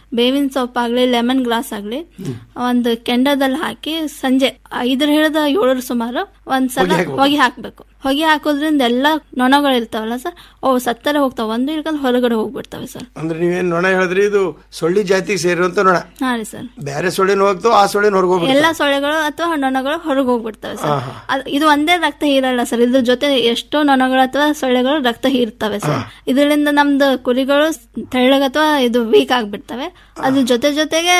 ಬೇವಿನ ಸೊಪ್ಪಾಗ್ಲಿ ಲೆಮನ್ ಗ್ಲಾಸ್ ಆಗ್ಲಿ ಒಂದು ಕೆಂಡದಲ್ಲಿ ಹಾಕಿ ಸಂಜೆ ಐದರ ಹಿಡಿದ ಏಳರ ಸುಮಾರು ಒಂದ್ಸಲ ಹೊಗೆ ಹಾಕ್ಬೇಕು. ಹೊಗೆ ಹಾಕ್ಬೇಕು ಹೊಗೆ ಹಾಕೋದ್ರಿಂದ ಎಲ್ಲ ನೊಣಗಳು ಇರ್ತಾವಲ್ಲ ಸರ್ ಅವು ಸತ್ತರೆ ಹೋಗ್ತಾವ ಒಂದು ಇಳ್ಕೊಂಡು ಹೊರಗಡೆ ಹೋಗ್ಬಿಡ್ತವೆ ಸರ್ ಅಂದ್ರೆ ನೀವೇನ್ ನೊಣ ಹೇಳಿದ್ರಿ ಇದು ಸೊಳ್ಳಿ ಜಾತಿಗೆ ಸೇರಿರುವಂತ ನೊಣ ಹಾ ರೀ ಸರ್ ಬೇರೆ ಸೊಳ್ಳಿನ ಹೋಗ್ತಾವ ಆ ಸೊಳ್ಳಿನ ಹೊರಗೆ ಹೋಗ್ಬಿಡ್ತಾವ ಎಲ್ಲಾ ಸೊಳ್ಳೆಗಳು ಅಥವಾ ನೊಣಗಳು ಹೊರಗೆ ಹೋಗ್ಬಿಡ್ತವೆ ಸರ್ ಆಹಾ. ಅದ್- ಇದು ಒಂದೇ ರಕ್ತ ಹೀರಲ್ಲ ಸರ್ ಇದ್ರ ಜೊತೆ ಎಷ್ಟೋ ನೊಣಗಳು ಅಥವಾ ಸೊಳ್ಳೆಗಳು ರಕ್ತ ಹೀರ್ತವೆ ಸರ್ ಇದರಿಂದ ನಮ್ದು ಕುರಿಗಳು ತೆಳ್ಳಗ ಅಥವಾ ಇದು ವೀಕ್ ಆಗ್ಬಿಡ್ತವೆ ಅದ್ರ ಜೊತೆ ಜೊತೆಗೆ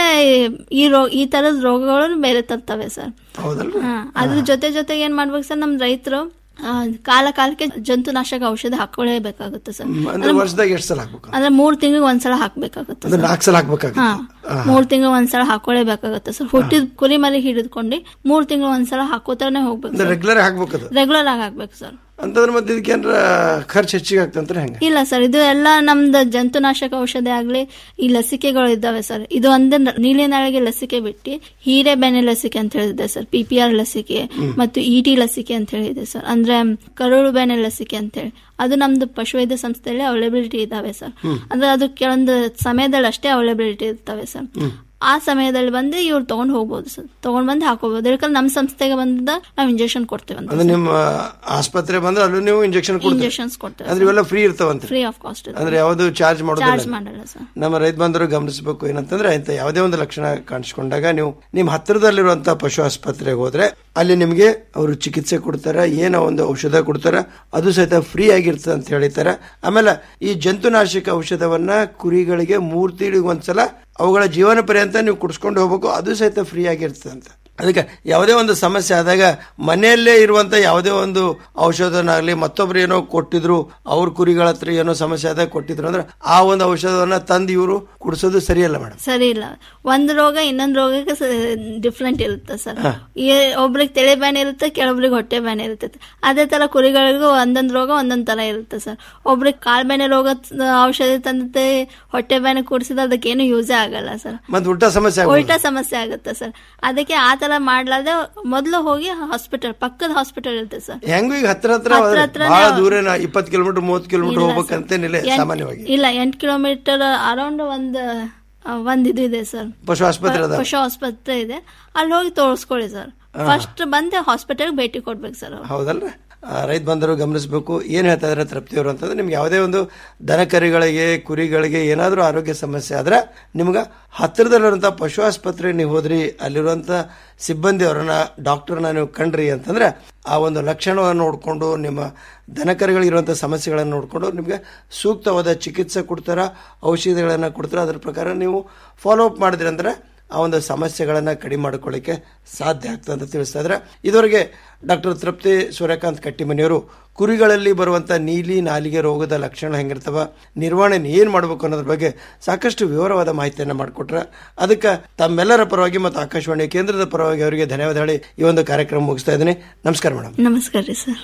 ಈ ರೋ ಈ ತರದ ರೋಗಗಳು ಬೇರೆ ತರ್ತವೆ ಸರ್ ಹೌದಲ್ರಿ ಹಾ ಅದ್ರ ಜೊತೆ ಜೊತೆಗೆ ಏನ್ ಮಾಡ್ಬೇಕು ಸರ್ ನಮ್ ರೈತರು ಕಾಲ ಕಾಲಕ್ಕೆ ಜಂತುನಾಶಕ ಔಷಧ ಹಾಕೊಳ್ಳೇಬೇಕಾಗುತ್ತೆ ಸರ್ ಅಂದ್ರೆ ವರ್ಷದಾಗ ಎಷ್ಟು ಸಲ ಹಾಕ್ಬೇಕು ಅಂದ್ರೆ ಮೂರ್ ತಿಂಗಳಿಗೆ ಒಂದ್ಸಲ ಹಾಕ್ಬೇಕಾಗುತ್ತೆ ಅಂದ್ರೆ ಸರ್. ನಾಲ್ಕು ಸಲ ಹಾಕ್ಬೇಕಾಗುತ್ತೆ ಹಾ ಮೂರ್ ತಿಂಗಳು ಒಂದ್ಸಲ ಹಾಕೊಳ್ಳೇಬೇಕಾಗುತ್ತೆ ಸರ್ ಹುಟ್ಟಿದ ಕುರಿ ಮರಿ ಹಿಡಿದುಕೊಂಡು ಮೂರ್ ತಿಂಗಳು ಒಂದ್ಸಲ ಹಾಕೋತಾನೆ ಹೋಗ್ಬೇಕು ಅಂದ್ರೆ ರೆಗ್ಯುಲರ್ ಹಾಕ್ಬೇಕದು ರೆಗ್ಯುಲರ್ ಆಗಿ ಹಾಕ್ಬೇಕು ಸರ್ ಅಂತಂದ್ರೆ ಮತ್ತೆ ಇದಕ್ಕೆ ಏನಾರ ಖರ್ಚು ಹೆಚ್ಚಿಗೆ ಆಗ್ತಂದ್ರೆ ಹೆಂಗ ಇಲ್ಲ ಸರ್ ಇದು ಎಲ್ಲ ನಮ್ದು ಜಂತುನಾಶಕ ಔಷಧಿ ಆಗ್ಲಿ ಈ ಲಸಿಕೆಗಳು ಇದ್ದಾವೆ ಸರ್ ಇದು ಒಂದೇ ನ- ನೀಲಿ ನಾಳಿಗೆ ಲಸಿಕೆ ಬಿಟ್ಟು ಹೀರೆಬೆನೆ ಲಸಿಕೆ ಅಂತ ಹೇಳಿದೆ ಸರ್ ಪಿ ಪಿ ಆರ್ ಲಸಿಕೆ ಹ್ಮ್. ಮತ್ತು ಇ ಟಿ ಲಸಿಕೆ ಅಂತ ಹೇಳಿದೆ ಸರ್ ಅಂದ್ರೆ ಕರುಳು ಬೆನೆ ಲಸಿಕೆ ಅಂತ ಹೇಳಿ ಅದು ನಮ್ದು ಪಶುವೈದ್ಯ ಸಂಸ್ಥೆಯಲ್ಲಿ ಅವೈಲಬಿಲಿಟಿ ಇದಾವೆ ಸರ್ ಹ್ಮ್. ಅಂದ್ರೆ ಅದು ಕೆಲವೊಂದು ಸಮಯದಲ್ಲಿ ಅಷ್ಟೇ ಅವೈಲಬಿಲಿಟಿ ಇರ್ತವೆ ಸರ್ ಹ್ಮ್. ಆ ಸಮಯದಲ್ಲಿ ಬಂದು ಇವ್ರು ತಗೊಂಡ್ ಹೋಗ್ಬೋದು ಸರ್ ತಗೊಂಡ್ ಬಂದು ಹಾಕೋಬಹುದು ಯಾಕಂದ್ರೆ ನಮ್ಮ ಸಂಸ್ಥೆಗೆ ಬಂದ ನಾವು ಇಂಜೆಕ್ಷನ್ ಕೊಡ್ತೇವೆ ಅಂತ ಅಂದ್ರೆ ನಿಮ್ಮ ಆಸ್ಪತ್ರೆ ಬಂದ್ರೆ ಅಲ್ಲೂ ನೀವು ಇಂಜೆಕ್ಷನ್ ಕೊಡ್ತೀರಿ ಇಂಜೆಕ್ಷನ್ಸ್ ಕೊಡ್ತೇವೆ ಅಂದ್ರೆ ಇವೆಲ್ಲ ಫ್ರೀ ಇರ್ತಾವಂತ ಫ್ರೀ ಆಫ್ ಕಾಸ್ಟ್ ಅಂದ್ರೆ ಯಾವುದು ಚಾರ್ಜ್ ಚಾರ್ಜ್ ಮಾಡೋದಿಲ್ಲ ಮಾಡಲ್ಲ ಸರ್ ನಮ್ಮ ರೈತ ಬಂದರು ಗಮನಿಸಬೇಕು ಏನಂತಂದ್ರೆ ಇಂಥ ಯಾವುದೇ ಒಂದು ಲಕ್ಷಣ ಕಾಣಿಸ್ಕೊಂಡಾಗ ನೀವು ನಿಮ್ಮ ಹತ್ತಿರದಲ್ಲಿರುವಂತಹ ಪಶು ಆಸ್ಪತ್ರೆಗೆ ಹೋದ್ರೆ ಅಲ್ಲಿ ನಿಮಗೆ ಅವರು ಚಿಕಿತ್ಸೆ ಕೊಡ್ತಾರೆ ಏನೋ ಒಂದು ಔಷಧ ಕೊಡ್ತಾರೆ ಅದು ಸಹಿತ ಫ್ರೀ ಆಗಿರ್ತದೆ ಅಂತ ಹೇಳಿದ್ದಾರೆ ಆಮೇಲೆ ಈ ಜಂತುನಾಶಕ ಔಷಧವನ್ನ ಕುರಿಗಳಿಗೆ ಮೂರ್ ತಿಂಗಳಿಗೆ ಒಂದ್ಸಲ ಅವುಗಳ ಜೀವನ ಪರ್ಯಂತ ನೀವು ಕುಡಿಸ್ಕೊಂಡು ಹೋಗ್ಬೇಕು ಅದು ಸಹಿತ ಫ್ರೀ ಆಗಿರ್ತದೆ ಅಂತ ಅದಕ್ಕೆ ಯಾವುದೇ ಒಂದು ಸಮಸ್ಯೆ ಆದಾಗ ಮನೆಯಲ್ಲೇ ಇರುವಂತ ಯಾವುದೇ ಒಂದು ಔಷಧನಾಗ್ಲಿ ಮತ್ತೊಬ್ರು ಏನೋ ಕೊಟ್ಟಿದ್ರು ಅವ್ರ ಕುರಿಗಳ ಹತ್ರ ಏನೋ ಸಮಸ್ಯೆ ಆದಾಗ ಕೊಟ್ಟಿದ್ರು ಅಂದ್ರೆ ಆ ಒಂದು ಔಷಧವನ್ನ ತಂದು ಇವರು ಕುಡಿಸೋದು ಸರಿಯಲ್ಲ ಮೇಡಮ್ ಸರಿ ಇಲ್ಲ ಒಂದ್ ರೋಗ ಇನ್ನೊಂದ್ ರೋಗಕ್ಕೆ ಡಿಫ್ರೆಂಟ್ ಇರುತ್ತೆ ಸರ್ ಹಾ. ಈ ಒಬ್ರಿಗೆ ತಲೆ ಬ್ಯಾನೆ ಇರುತ್ತೆ ಕೆಲವೊಬ್ರಿಗೆ ಹೊಟ್ಟೆ ಬ್ಯಾನೆ ಇರುತ್ತೆ ಅದೇ ತರ ಕುರಿಗಳಿಗೂ ಒಂದೊಂದ್ ರೋಗ ಒಂದೊಂದ್ ತರ ಇರುತ್ತೆ ಸರ್ ಒಬ್ರಿಗೆ ಕಾಲ್ ಬ್ಯಾನೆ ರೋಗ ಔಷಧಿ ತಂದತೆ ಹೊಟ್ಟೆ ಬ್ಯಾನೆ ಕೂಡಿಸಿದ್ರೆ ಅದಕ್ಕೇನು ಯೂಸೇ ಆಗಲ್ಲ ಸರ್ ಮತ್ತೆ ಉಲ್ಟಾ ಸಮಸ್ಯೆ ಆಗ್ಬೋದು. ಉಲ್ಟಾ ಸಮಸ್ಯೆ ಆಗುತ್ತೆ ಸರ್ ಅದಕ್ಕೆ ಆ ತರ ಮಾಡ್ಲಾರ್ದೆ ಮೊದ್ಲು ಹೋಗಿ ಹಾಸ್ಪಿಟಲ್ ಪಕ್ಕದ ಹಾಸ್ಪಿಟಲ್ ಇರುತ್ತೆ ಸರ್ ಹೆಂಗು ಈಗ ಹತ್ರ ಹತ್ರ ಹತ್ರ ಹತ್ರ ಬಹಳ ನಾವು- ದೂರ ಇಪ್ಪತ್ತು ಕಿಲೋಮೀಟರ್ ಮೂವತ್ತು ಕಿಲೋಮೀಟರ್ ಇಲ್ಲ ಹೋಗ್ಬೇಕಂತೇನಿಲ್ಲ ಸರ್. ಎಂಟ್- ಸಾಮಾನ್ಯವಾಗಿ ಇಲ್ಲ ಎಂಟು ಕಿಲೋಮೀಟರ್ ಅರೌಂಡ್ ಒಂದ್ ಆ, ಒಂದ್ ಇದು ಇದೆ ಸರ್ ಪಶು ಆಸ್ಪತ್ರೆ ಅದ ಪಶು ಆಸ್ಪತ್ರೆ ಇದೆ ಅಲ್ಲಿ ಹೋಗಿ ತೋರಿಸ್ಕೊಳ್ಳಿ ಸರ್ ಹಾ. ಫಸ್ಟ್ ಬಂದೆ ಹಾಸ್ಪಿಟಲ್ ಭೇಟಿ ಕೊಡ್ಬೇಕು ಸರ್ ಅವ್ರು. ಹೌದಲ್ರಿ ಆ, ರೈತ ಬಂದರು ಗಮನಿಸಬೇಕು ಏನು ಹೇಳ್ತಾ ಇದ್ದಾರೆ ತೃಪ್ತಿಯವರು ಅಂತಂದ್ರೆ ನಿಮ್ಗೆ ಯಾವುದೇ ಒಂದು ದನಕರಿಗಳಿಗೆ ಕುರಿಗಳಿಗೆ ಏನಾದರೂ ಆರೋಗ್ಯ ಸಮಸ್ಯೆ ಆದ್ರೆ ನಿಮ್ಗೆ ಹತ್ತಿರದಲ್ಲಿರುವಂಥ ಪಶು ಆಸ್ಪತ್ರೆಗೆ ನೀವು ಹೋದ್ರಿ ಅಲ್ಲಿರುವಂಥ ಸಿಬ್ಬಂದಿ ಅವರನ್ನ ಡಾಕ್ಟರ್ನ ನೀವು ಕಂಡ್ರಿ ಅಂತಂದ್ರೆ ಆ ಒಂದು ಲಕ್ಷಣವನ್ನು ನೋಡಿಕೊಂಡು ನಿಮ್ಮ ದನಕರಿಗಳಿರುವಂಥ ಸಮಸ್ಯೆಗಳನ್ನು ನೋಡಿಕೊಂಡು ನಿಮಗೆ ಸೂಕ್ತವಾದ ಚಿಕಿತ್ಸೆ ಕೊಡ್ತಾರ ಔಷಧಿಗಳನ್ನು ಕೊಡ್ತಾರ ಅದ್ರ ಪ್ರಕಾರ ನೀವು ಫಾಲೋ ಅಪ್ ಮಾಡಿದ್ರಿ ಅಂದ್ರೆ ಆ ಒಂದು ಸಮಸ್ಯೆಗಳನ್ನು ಕಡಿಮೆ ಮಾಡ್ಕೊಳ್ಳಿಕ್ಕೆ ಸಾಧ್ಯ ಆಗ್ತದೆ ಅಂತ ತಿಳಿಸ್ತಾ ಇದ್ರೆ ಇದುವರೆಗೆ ಡಾಕ್ಟರ್ ತೃಪ್ತಿ ಸೂರ್ಯಕಾಂತ್ ಕಟ್ಟಿಮನಿಯವರು ಕುರಿಗಳಲ್ಲಿ ಬರುವಂಥ ನೀಲಿ ನಾಲಿಗೆ ರೋಗದ ಲಕ್ಷಣ ಹೆಂಗಿರ್ತವ ನಿರ್ವಹಣೆ ಏನು ಮಾಡಬೇಕು ಅನ್ನೋದ್ರ ಬಗ್ಗೆ ಸಾಕಷ್ಟು ವಿವರವಾದ ಮಾಹಿತಿಯನ್ನು ಮಾಡಿಕೊಟ್ರೆ ಅದಕ್ಕೆ ತಮ್ಮೆಲ್ಲರ ಪರವಾಗಿ ಮತ್ತು ಆಕಾಶವಾಣಿ ಕೇಂದ್ರದ ಪರವಾಗಿ ಅವರಿಗೆ ಧನ್ಯವಾದ ಹೇಳಿ ಈ ಒಂದು ಕಾರ್ಯಕ್ರಮ ಮುಗಿಸ್ತಾ ಇದ್ದೀನಿ ನಮಸ್ಕಾರ ಮೇಡಮ್ ನಮಸ್ಕಾರ ರೀ ಸರ್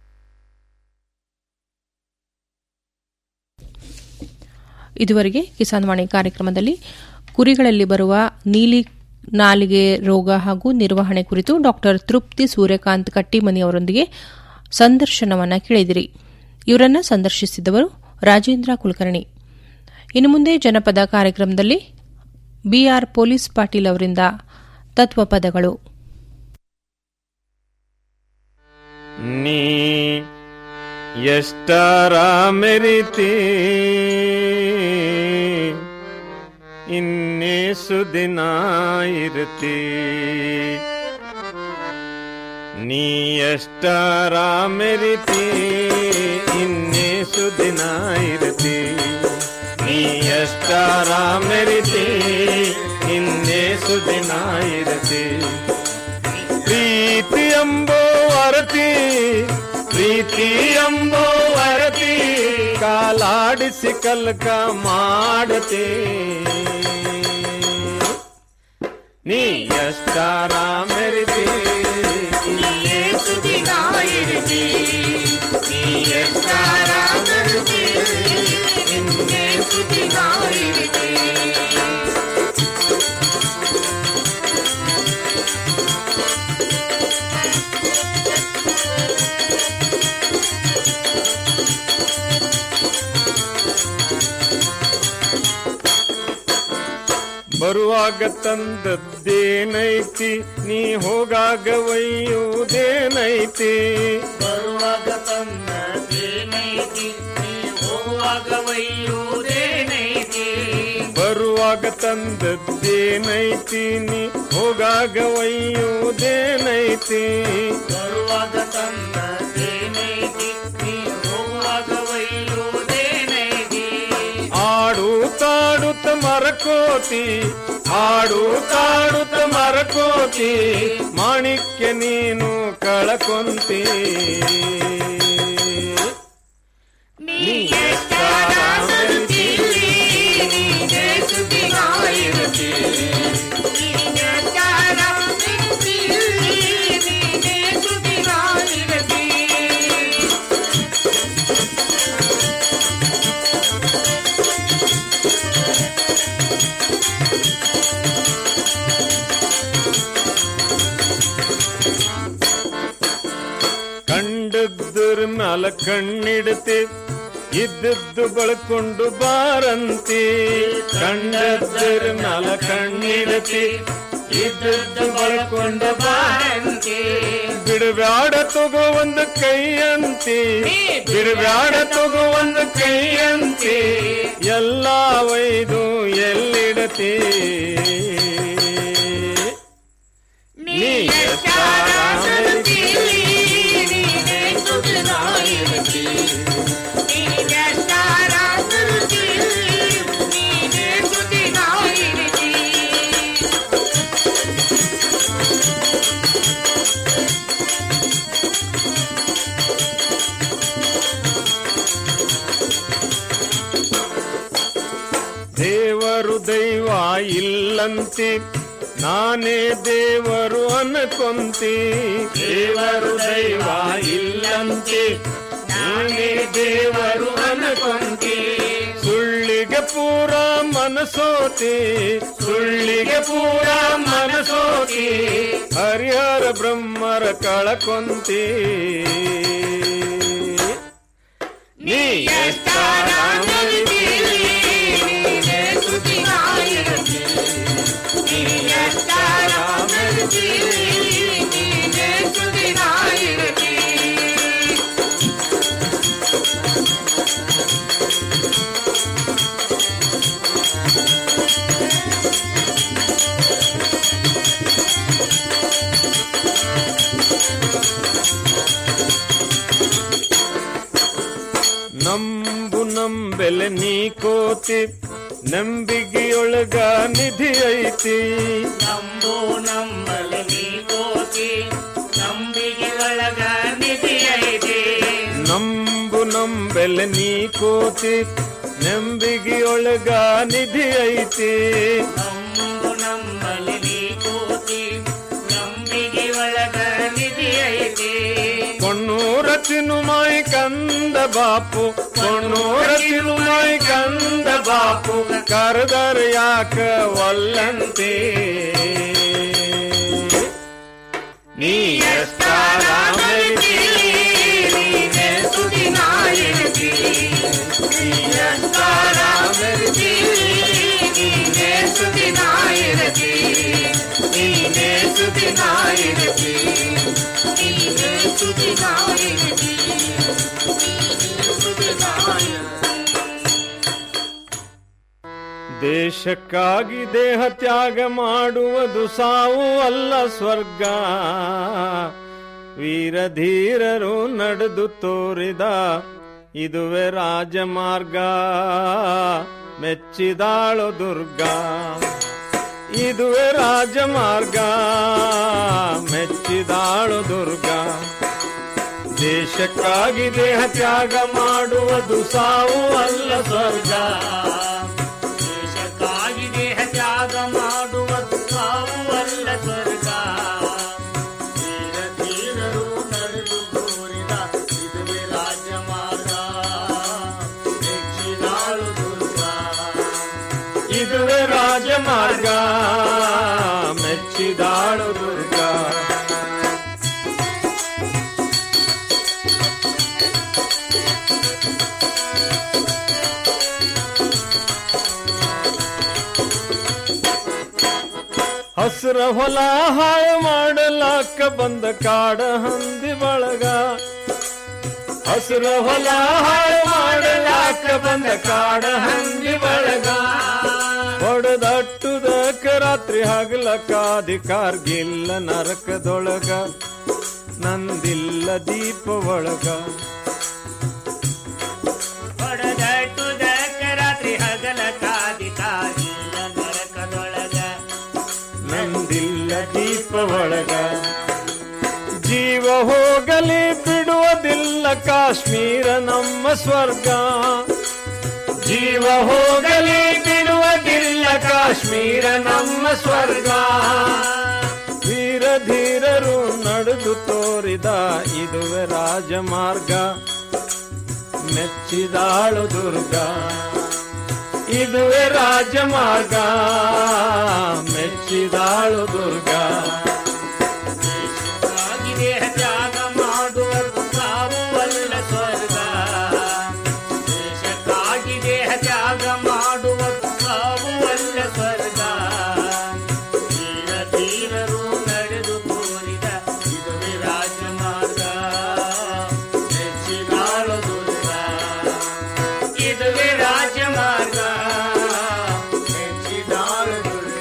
ಇದುವರೆಗೆ ಕಿಸಾನ್ ವಾಣಿ ಕಾರ್ಯಕ್ರಮದಲ್ಲಿ ಕುರಿಗಳಲ್ಲಿ ಬರುವ ನೀಲಿ ನಾಲಿಗೆ ರೋಗ ಹಾಗೂ ನಿರ್ವಹಣೆ ಕುರಿತು ಡಾಕ್ಟರ್ ತೃಪ್ತಿ ಸೂರ್ಯಕಾಂತ್ ಕಟ್ಟಿಮನಿ ಅವರೊಂದಿಗೆ ಸಂದರ್ಶನವನ್ನ ಕೇಳಿದಿರಿ ಇವರನ್ನ ಸಂದರ್ಶಿಸಿದವರು ರಾಜೇಂದ್ರ ಕುಲಕರ್ಣಿ ಇನ್ನು ಮುಂದೆ ಜನಪದ ಕಾರ್ಯಕ್ರಮದಲ್ಲಿ ಬಿಆರ್ ಪೊಲೀಸ್ ಪಾಟೀಲ್ ಅವರಿಂದ ತತ್ವಪದಗಳು ನೀ ಎಷ್ಟರ ಮೆರಿತಿ ಇನ್ನೇ ಸುದಿನ ಇರ್ತಿ ನೀ ಎಷ್ಟರ ಮೆರಿತಿ ಇನ್ನೇ ಸುದಿನ ಇರ್ತಿ ನೀ ಎಷ್ಟರ ಮೆರಿತಿ ಇನ್ನೇ ಸುದಿನ ಇರ್ತಿ ಪ್ರೀತಿ ಎಂಬೋ ಅರತಿ ಪ್ರೀತಿ ಎಂಬೋ ಅರತಿ ಕಾಲಾಡಿಸಿ ಕಲ್ಕ ಮಾಡತಿ ನೀ ಎಷ್ಟಾರ ಮೆರಿತಿ ಇನ್ನೇ ಸುದಿನ ಇರಿತಿ ನೀ ಎಷ್ಟಾರ ಮೆರಿತಿ ಇನ್ನೇ ಸುದಿನ ಇರಿತಿ ಬರುವಾಗ ತಂದದ್ದೇನೈತಿ ನೀ ಹೋಗಾಗ ಒಯ್ಯುವುದೇನೈತಿ ಬರುವಾಗ ತಂದದೇನೈತಿ ನೀ ಹೋಗುವಾಗ ಒಯ್ಯುವುದೇನೈತಿ ಬರುವಾಗ ತಂದದ್ದೇನೈತಿ ನೀ ಹೋಗಾಗ ಒಯ್ಯುವುದೇನೈತಿ ಬರುವಾಗ ತಂದದೇನೈತಿ ನೀ ಹೋಗುವಾಗ ಒಯ್ಯುವುದೇನೈತಿ ಆಡು ತಾಡುತ್ತ ಮರಕೋತಿ ಆಡು ತಾಡುತ್ತ ಮರಕೋತಿ ಮಾಣಿಕ್ಯ ನೀನು ಕಳಕೊಂತಿ ಕಂಡದ್ರ ಮ್ಯಾಲ ಕಣ್ಣಿಡ್ತಿ ಇದ್ದದ್ದು ಬಳಕೊಂಡು ಬಾರಂತಿ ಕಂಡದ್ರ ಮ್ಯಾಲ ಕಣ್ಣಿಡ್ತಿ ಇದ್ದದ್ದು ಬಳಕೊಂಡು ಬಾರಂತಿ ಬಿಡಬ್ಯಾಡ ತಗೋ ಒಂದು ಕೈಯಂತಿ ಬಿಡಬ್ಯಾಡ ತಗೋ ಒಂದು ಕೈಯಂತಿ ಎಲ್ಲ ಒಯ್ದು ಎಲ್ಲಿಡತಿ ನೀ ದೇವರು ದೈವ ಇಲ್ಲಂತೆ ನಾನೇ ದೇವರು ಅನ್ಕೊಂತಿ ದೇವರು ದೈವ ಇಲ್ಲಂತೆ ನಾನೇ ದೇವರು ಅನ್ಕೊಂತಿ ಸುಳ್ಳಿಗೆ ಪೂರ ಮನಸೋತಿ ಸುಳ್ಳಿಗೆ ಪೂರ ಮನಸೋತಿ ಹರಿಹರ ಬ್ರಹ್ಮರ ಕಳಕೊಂತಿ ನೀ ಎಷ್ಟಾರ ನಂಬು ನಂಬೆಲೆ ನೀ ಕೋತಿ ನಂಬಿಗೆಯೊಳಗ ನಿಧಿ ಐತಿ ನಂಬು ನಂಬಲು ನೀ ಕೋತಿ ನಂಬಿಗೆ ಒಳಗ ನಿಧಿ ಐತಿ ನಂಬು ನಂಬೆಲೆ ನೀ ಕೋತಿ ನಂಬಿಗೆಯೊಳಗ ನಿಧಿ ಐತಿ ನಂಬು ನಂಬಲು ನೀ ಕೋತಿ ನಂಬಿಗೆ ಒಳಗ ನಿಧಿ ಐತಿ ಕೊಣ್ಣೂರ ತಿನುಮಾಯಿ ಕಂದ ಬಾಪು ಕೊಣ್ಣೂರ ತಿನುಮಾಯಿ ಕಂದ ಬಾಪು ಕರೆದರ ಯಾಕ ಒಲ್ಲಂತೆ ನೀ ಎಷ್ಟಾರ ಮೆರಿತಿ, ನೀನೇ ಸುದಿನಾಯಿರುತಿ. ನೀ ಎಷ್ಟಾರ ಮೆರಿತಿ, ನೀನೇ ಸುದಿನಾಯಿರುತಿ. ನೀನೇ ಸುದಿನಾಯಿರುತಿ. ನೀನೇ ಸುದಿನಾಯಿರುತಿ. ದೇಶಕ್ಕಾಗಿ ದೇಹ ತ್ಯಾಗ ಮಾಡುವುದು ಸಾವು ಅಲ್ಲ ಸ್ವರ್ಗ ವೀರಧೀರರು ನಡೆದು ತೋರಿದ ಇದುವೆ ರಾಜಮಾರ್ಗ ಮೆಚ್ಚಿದಾಳು ದುರ್ಗಾ ಇದುವೆ ರಾಜಮಾರ್ಗ ಮೆಚ್ಚಿದಾಳು ದುರ್ಗಾ ದೇಶಕ್ಕಾಗಿ ದೇಹ ತ್ಯಾಗ ಮಾಡುವುದು ಸಾವು ಅಲ್ಲ ಸ್ವರ್ಗ ದೇಶಕ್ಕಾಗಿ ದೇಹ ತ್ಯಾಗ ಮಾಡುವುದು ಸಾವು ಅಲ್ಲ ಸ್ವರ್ಗ ಧೀರ ಧೀರರು ನಡೆದು ತೋರಿದ ಇದುವೆ ರಾಜ್ಯ ಮಾರ್ಗ ಮೆಚ್ಚಿದಾಳು ದುರ್ಗಾ ಇದುವೆ ರಾಜಮಾರ್ಗ ಮೆಚ್ಚಿದಾಳು ದುರ್ಗಾ ಹಸಿರ ಹೊಲ ಹಾಳು ಮಾಡಲಾಕ ಬಂದ ಕಾಡ ಹಂದಿ ಬಳಗ ಹಸಿರ ಹೊಲ ಹಾಳು ಮಾಡಲಾಕ ಬಂದ ಕಾಡ ಹಂದಿ ಬಳಗ ಹೊಡೆದಟ್ಟುದಕ್ಕ ರಾತ್ರಿ ಹಗಲಕ ಅಧಿಕಾರ್ಗಿಲ್ಲ ನರಕದೊಳಗ ನಂದಿಲ್ಲ ದೀಪ ಒಳಗ ಹೊಡೆದಟ್ಟುದಕ್ಕ ರಾತ್ರಿ ಹಗಲ ಕಾದಿಕಾರಿಲ್ಲ ನರಕದೊಳಗ ನಂದಿಲ್ಲ ದೀಪ ಒಳಗ ಜೀವ ಹೋಗಲಿ ಬಿಡುವುದಿಲ್ಲ ಕಾಶ್ಮೀರ ನಮ್ಮ ಸ್ವರ್ಗ ಜೀವ ಹೋಗಲಿ ಬಿಡುವುದಿಲ್ಲ ಕಾಶ್ಮೀರ ನಮ್ಮ ಸ್ವರ್ಗ ವೀರ ಧೀರರು ನಡೆದು ತೋರಿದ ಇದುವೆ ರಾಜಮಾರ್ಗ ಮೆಚ್ಚಿದಾಳು ದುರ್ಗ ಇದುವೆ ರಾಜಮಾರ್ಗ ಮೆಚ್ಚಿದಾಳು ದುರ್ಗ ದೇಹ ತ್ಯಾಗ ಮಾಡುವುದು ಸಾವುವಲ್ಲ ಸ್ವರ್ಗ ದೇಶಕ್ಕಾಗಿ ದೇಹ ತ್ಯಾಗ ಮಾಡುವುದು ಸಾವುವಲ್ಲ ಸ್ವರ್ಗ ಧೀರ ಧೀರರು ನಡೆದು ತೋರಿದ ಇದುವೆ ರಾಜಮಾರ್ಗ ಮೆಚ್ಚಿದಾಳು ದುರ್ಗ ಇದುವೆ ರಾಜಮಾರ್ಗ ಮೆಚ್ಚಿದಾಳು ದುರ್ಗ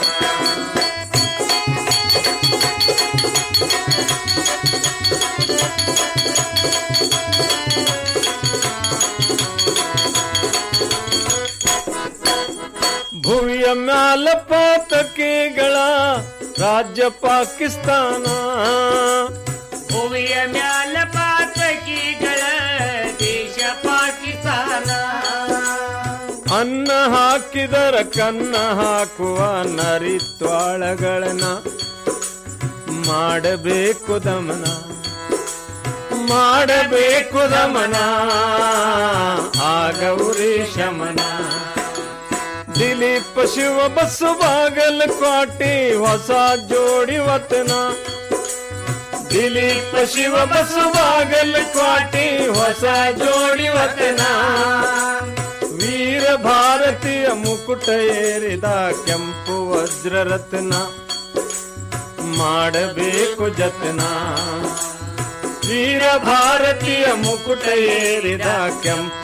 ಭುವಿಯ ಮ್ಯಾಲ ಪಾತಕಿಗಳ ರಾಜ್ಯ ಪಾಕಿಸ್ತಾನ ಭುವಿಯ ಮ್ಯಾಲ ಪಾತಕಿಗಳ ದೇಶ ಪಾಕಿಸ್ತಾನ ಅನ್ನ ಹಾಕಿದರ ಕನ್ನ ಹಾಕುವ ನರಿತ್ವಾಳಗಳನ್ನ ಮಾಡಬೇಕು ದಮನ ಮಾಡಬೇಕು ದಮನ ಆಗೌರಿ ಶಮನ ದಿಲೀಪ ಶಿವ ಬಸ್ಸು ಬಾಗಲಕೋಟಿ ಹೊಸ ಜೋಡಿ ವತನ ದಿಲೀಪ ಶಿವ ಬಸ್ಸು ಬಾಗಲಕೋಟಿ ಹೊಸ ಜೋಡಿ ವತನ ವೀರ ಭಾರತೀಯ ಮುಕುಟ ಏರಿದ ಕೆಂಪು ವಜ್ರರತ್ನ ಮಾಡಬೇಕು ಜತನ ವೀರ ಭಾರತೀಯ ಮುಕುಟ ಏರಿದ ಕೆಂಪು